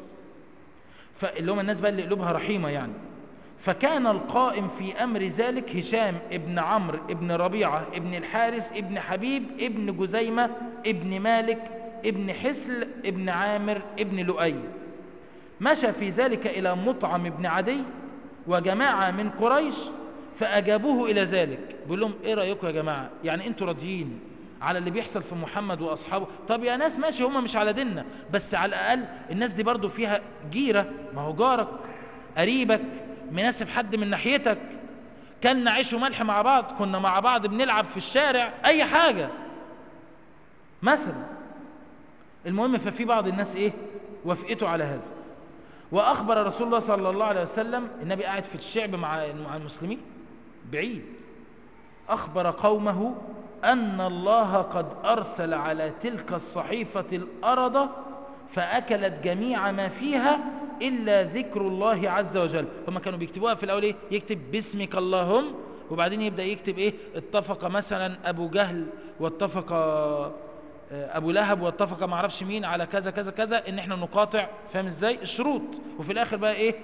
فاللي هم الناس بقى اللي قلوبها رحيمة يعني فكان القائم في أمر ذلك هشام ابن عمرو ابن ربيعة ابن الحارس ابن حبيب ابن جزيمة ابن مالك ابن حسل ابن عامر ابن لؤي مشى في ذلك إلى مطعم ابن عدي وجماعة من قريش فأجابوه إلى ذلك بيقول لهم إيه رأيكم يا جماعة يعني أنتوا راضيين على اللي بيحصل في محمد وأصحابه طب يا ناس ماشي هم مش على ديننا بس على الأقل الناس دي برضو فيها جيرة ما هو جارك قريبك مناسب حد من ناحيتك كلنا عيش وملح مع بعض كنا مع بعض بنلعب في الشارع أي حاجة مثلا المهم ففي بعض الناس إيه وافقته على هذا وأخبر رسول الله صلى الله عليه وسلم النبي قاعد في الشعب مع مع المسلمين بعيد أخبر قومه أن الله قد أرسل على تلك الصحيفة الأرض فأكلت جميع ما فيها إلا ذكر الله عز وجل هم كانوا بيكتبوها في الأول إيه؟ يكتب باسمك اللهم وبعدين يبدأ يكتب إيه اتفق مثلا أبو جهل واتفق أبو لهب واتفق ما اعرفش مين على كذا كذا كذا إن إحنا نقاطع فاهم إزاي الشروط وفي الآخر بقى إيه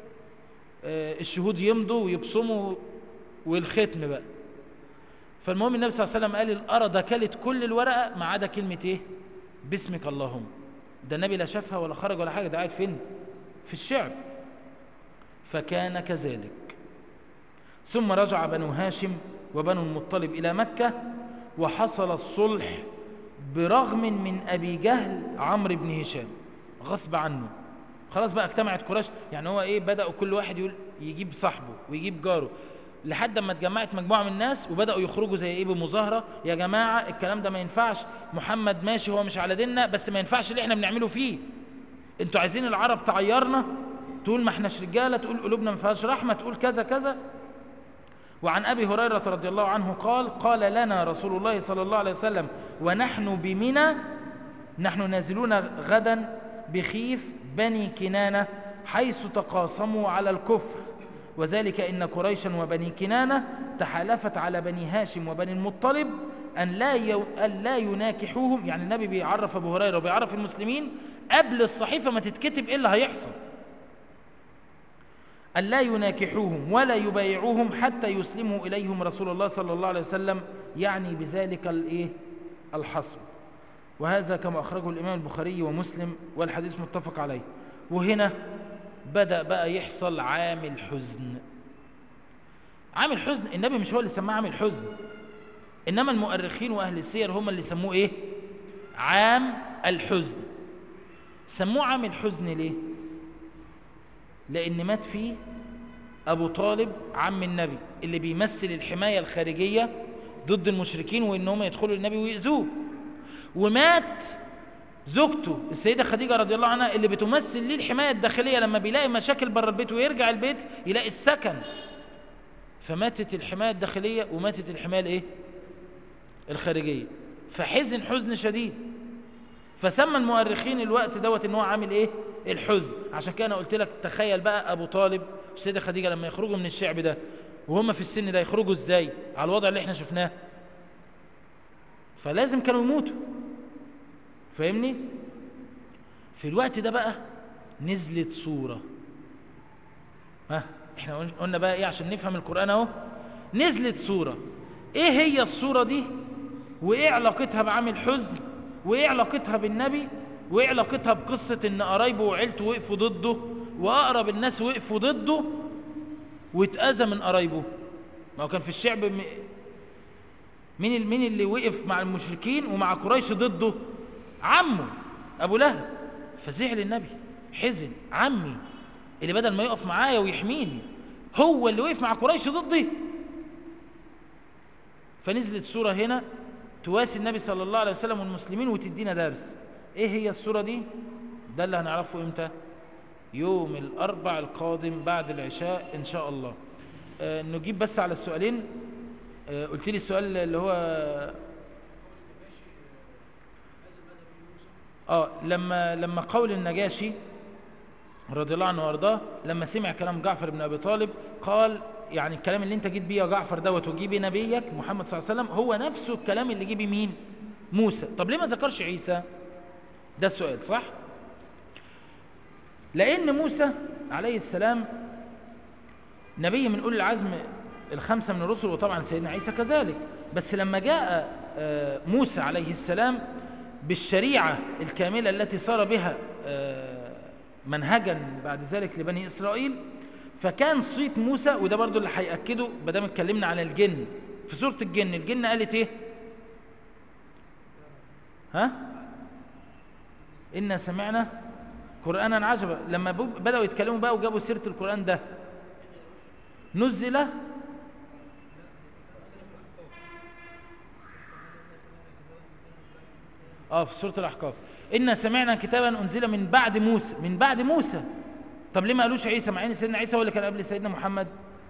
آه الشهود يمضوا ويبصموا والختم بقى فالمهم النبي صلى الله عليه وسلم قال الأرض كلت كل الورقة ما عدا كلمة إيه باسمك اللهم ده النبي لا شافها ولا خرج ولا حاجة ده قاعد فين في الشعب فكان كذلك ثم رجع بنو هاشم وبنو المطلب إلى مكة وحصل الصلح برغم من أبي جهل عمرو بن هشام غصب عنه خلاص بقى اجتمعت قريش يعني هو ايه بدأوا كل واحد يقول يجيب صاحبه ويجيب جاره لحد ما اتجمعت مجموعة من الناس وبدأوا يخرجوا زي ايه بمظاهرة يا جماعة الكلام ده ما ينفعش محمد ماشي هو مش على ديننا بس ما ينفعش اللي احنا بنعمله فيه انتوا عايزين العرب تعيرنا تقول ما احناش رجالة تقول قلوبنا ما فيهاش رحمة تقول كذا كذا وعن أبي هريرة رضي الله عنه قال قال لنا رسول الله صلى الله عليه وسلم ونحن بمنى نحن نازلون غدا بخيف بني كنانة حيث تقاسموا على الكفر وذلك إن قريشا وبني كنانة تحالفت على بني هاشم وبني المطلب أن لا, يو... أن لا يناكحوهم يعني النبي بيعرف أبو هريرة وبيعرف المسلمين قبل الصحيفة ما تتكتب إيه اللي هيحصل أن لا يناكحوهم ولا يبايعوهم حتى يسلموا إليهم رسول الله صلى الله عليه وسلم يعني بذلك الإيه الحصر وهذا كما أخرجه الإمام البخاري ومسلم والحديث متفق عليه وهنا بدأ بقى يحصل عامل حزن عامل حزن النبي مش هو اللي سماه عامل حزن إنما المؤرخين وأهل السير هم اللي سموه إيه عام الحزن سموه عامل حزن ليه لأن مات فيه أبو طالب عم النبي اللي بيمثل الحماية الخارجية ضد المشركين وإنهم يدخلوا النبي ويأذوه ومات زوجته السيدة خديجة رضي الله عنها اللي بتمثل ليه الحماية الداخلية لما بيلاقي مشاكل بره البيت ويرجع البيت يلاقي السكن فماتت الحماية الداخلية وماتت الحماية الايه الخارجية فحزن حزن شديد فسمى المؤرخين الوقت دوت ان هو عامل ايه الحزن عشان كده انا قلت لك تخيل بقى ابو طالب والسيدة خديجة لما يخرجوا من الشعب ده وهم في السن ده يخرجوا ازاي على الوضع اللي احنا شفناه فلازم كانوا يموتوا فاهمني في الوقت ده بقى نزلت صورة ها احنا قلنا بقى ايه عشان نفهم القرآن اهو نزلت صورة ايه هي الصورة دي وايه علاقتها بعامل حزن وايه علاقتها بالنبي وايه علاقتها بقصة ان قرايبه وعيلته وقفوا ضده واقرب الناس وقفوا ضده واتأذى من قرايبه ما هو كان في الشعب م... مين مين اللي وقف مع المشركين ومع قريش ضده عمه ابو لهب فزعل النبي حزن عمي اللي بدل ما يقف معايا ويحميني هو اللي وقف مع قريش ضدي فنزلت سورة هنا تواسي النبي صلى الله عليه وسلم والمسلمين وتدينا درس ايه هي السورة دي ده اللي هنعرفه امتى يوم الاربع القادم بعد العشاء ان شاء الله آه نجيب بس على السؤالين آه قلت لي السؤال اللي هو اه لما لما قول النجاشي رضي الله عنه وارضاه لما سمع كلام جعفر بن ابي طالب قال يعني الكلام اللي انت جيت بيه يا جعفر دوت وجيب نبيك محمد صلى الله عليه وسلم هو نفسه الكلام اللي جيبي مين موسى طب ليه ما ذكرش عيسى ده السؤال صح لان موسى عليه السلام نبي من اولي العزم الخمسه من الرسل وطبعا سيدنا عيسى كذلك بس لما جاء موسى عليه السلام بالشريعه الكامله التي صار بها منهجا بعد ذلك لبني اسرائيل فكان صيت موسى وده برضو اللي هيأكده بدام اتكلمنا على الجن في سورة الجن الجن قالت ايه ها إنا سمعنا قرآنا عجبا لما بدأوا يتكلموا بقى وجابوا سيرة القرآن ده نزل اه في سورة الأحقاف إنا سمعنا كتابا أنزل من بعد موسى من بعد موسى طب ليه ما قالوش عيسى مع ان سيدنا عيسى هو اللي كان قبل سيدنا محمد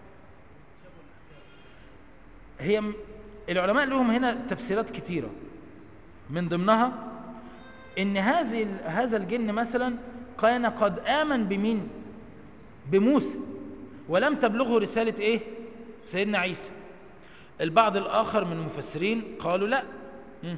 هي العلماء لهم هنا تفسيرات كتيرة من ضمنها ان هذه هذا الجن مثلا كان قد آمن بمين بموسى ولم تبلغه رسالة ايه سيدنا عيسى البعض الآخر من المفسرين قالوا لا مم.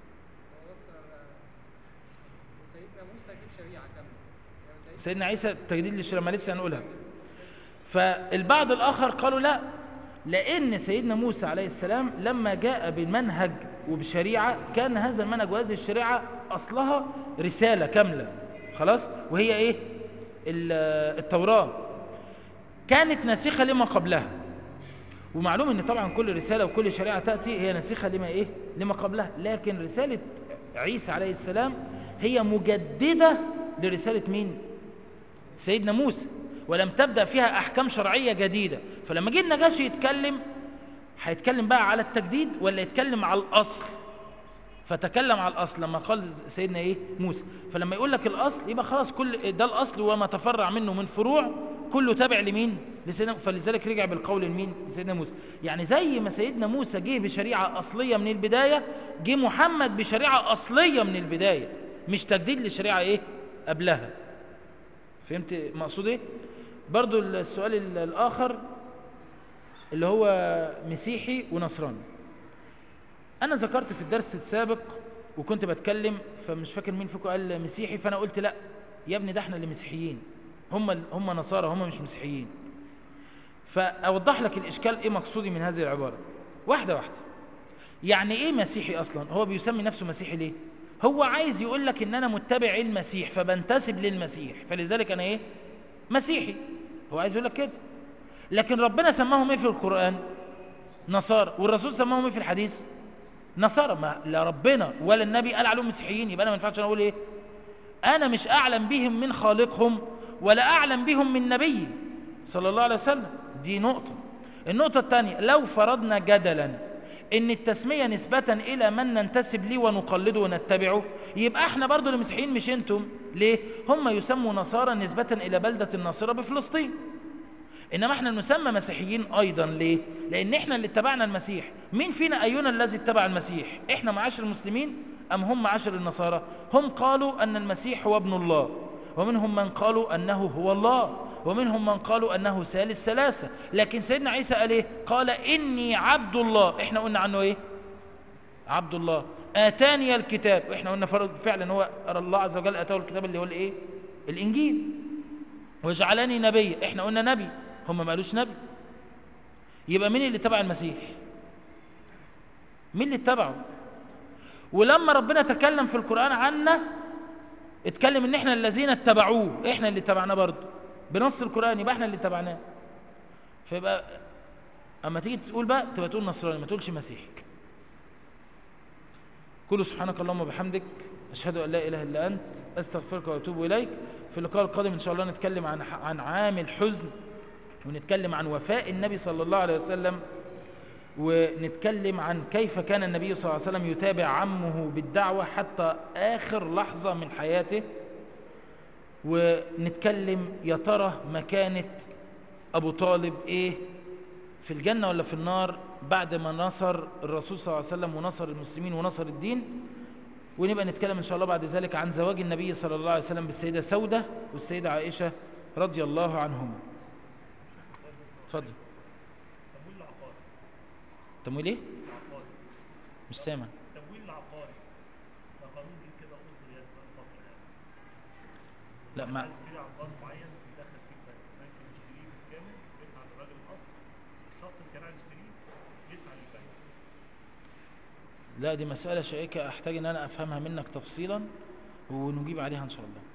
سيدنا عيسى تجديد للشريعه ما لسه هنقولها فالبعض الاخر قالوا لا لان سيدنا موسى عليه السلام لما جاء بمنهج وبشريعه كان هذا المنهج وهذه الشريعه اصلها رساله كامله خلاص وهي ايه التوراه كانت ناسخة لما قبلها ومعلوم ان طبعا كل رسالة وكل شريعة تأتي هي ناسخة لما ايه لما قبلها لكن رسالة عيسى عليه السلام هي مجددة لرسالة مين سيدنا موسى ولم تبدأ فيها أحكام شرعية جديدة فلما جه النجاشي يتكلم هيتكلم بقى على التجديد ولا يتكلم على الأصل فتكلم على الأصل لما قال سيدنا إيه موسى فلما يقول لك الأصل يبقى خلاص كل ده الأصل وما تفرع منه من فروع كله تابع لمين لسيدنا فلذلك رجع بالقول لمين لسيدنا موسى يعني زي ما سيدنا موسى جه بشريعة أصلية من البداية جه محمد بشريعة أصلية من البداية مش تجديد لشريعة إيه قبلها فهمت مقصود إيه برضو السؤال الآخر اللي هو مسيحي ونصراني أنا ذكرت في الدرس السابق وكنت بتكلم فمش فاكر مين فيكم قال مسيحي فأنا قلت لا يا ابني ده احنا اللي مسيحيين هم هم نصارى هم مش مسيحيين فأوضح لك الإشكال إيه مقصودي من هذه العبارة واحدة واحدة يعني إيه مسيحي أصلا هو بيسمي نفسه مسيحي ليه هو عايز يقول لك إن أنا متبع المسيح فبنتسب للمسيح فلذلك أنا إيه مسيحي هو عايز يقول لك كده لكن ربنا سماهم إيه في القرآن نصارى والرسول سماهم إيه في الحديث نصارى ما لا ربنا ولا النبي قال عليهم مسيحيين يبقى أنا ما ينفعش أنا أقول إيه أنا مش أعلم بهم من خالقهم ولا أعلم بهم من نبي صلى الله عليه وسلم دي نقطة النقطة الثانية لو فرضنا جدلا ان التسمية نسبة الى من ننتسب ليه ونقلده ونتبعه يبقى احنا برضو المسيحيين مش انتم ليه هم يسموا نصارى نسبة الى بلدة الناصرة بفلسطين انما احنا نسمى مسيحيين ايضا ليه لان احنا اللي اتبعنا المسيح مين فينا اينا الذي اتبع المسيح احنا معاشر المسلمين ام هم معاشر النصارى هم قالوا ان المسيح هو ابن الله ومنهم من قالوا انه هو الله ومنهم من قالوا أنه ثالث ثلاثة لكن سيدنا عيسى قال إيه قال إني عبد الله إحنا قلنا عنه إيه عبد الله آتاني الكتاب وإحنا قلنا فعلا هو الله عز وجل آتاه الكتاب اللي هو الإيه الإنجيل وجعلني نبي إحنا قلنا نبي هم ما قالوش نبي يبقى مين اللي تبع المسيح مين اللي اتبعه ولما ربنا تكلم في القرآن عنا اتكلم ان احنا الذين اتبعوه احنا اللي اتبعناه برضه بنص القرآن يبقى احنا اللي اتبعناه فيبقى اما تيجي تقول بقى تبقى تقول نصراني ما تقولش مسيحي كل سبحانك اللهم وبحمدك اشهد ان لا اله الا انت استغفرك واتوب اليك في اللقاء القادم ان شاء الله نتكلم عن عن عام الحزن ونتكلم عن وفاء النبي صلى الله عليه وسلم ونتكلم عن كيف كان النبي صلى الله عليه وسلم يتابع عمه بالدعوة حتى آخر لحظة من حياته ونتكلم يا ترى مكانة أبو طالب إيه في الجنة ولا في النار بعد ما نصر الرسول صلى الله عليه وسلم ونصر المسلمين ونصر الدين ونبقى نتكلم إن شاء الله بعد ذلك عن زواج النبي صلى الله عليه وسلم بالسيدة سودة والسيدة عائشة رضي الله عنهما اتفضل تمويل ايه مش سامع تمويل العقاري ده قانون جديد كده اصدر يعني بقى فتره يعني لا ما عايز يشتري عقار معين بيدخل فيه البنك البنك بيشتريه بالكامل بيدفع للراجل الاصل والشخص اللي كان عايز يشتريه يدفع للبنك لا دي مسألة شائكة أحتاج أن أنا أفهمها منك تفصيلا ونجيب عليها إن شاء الله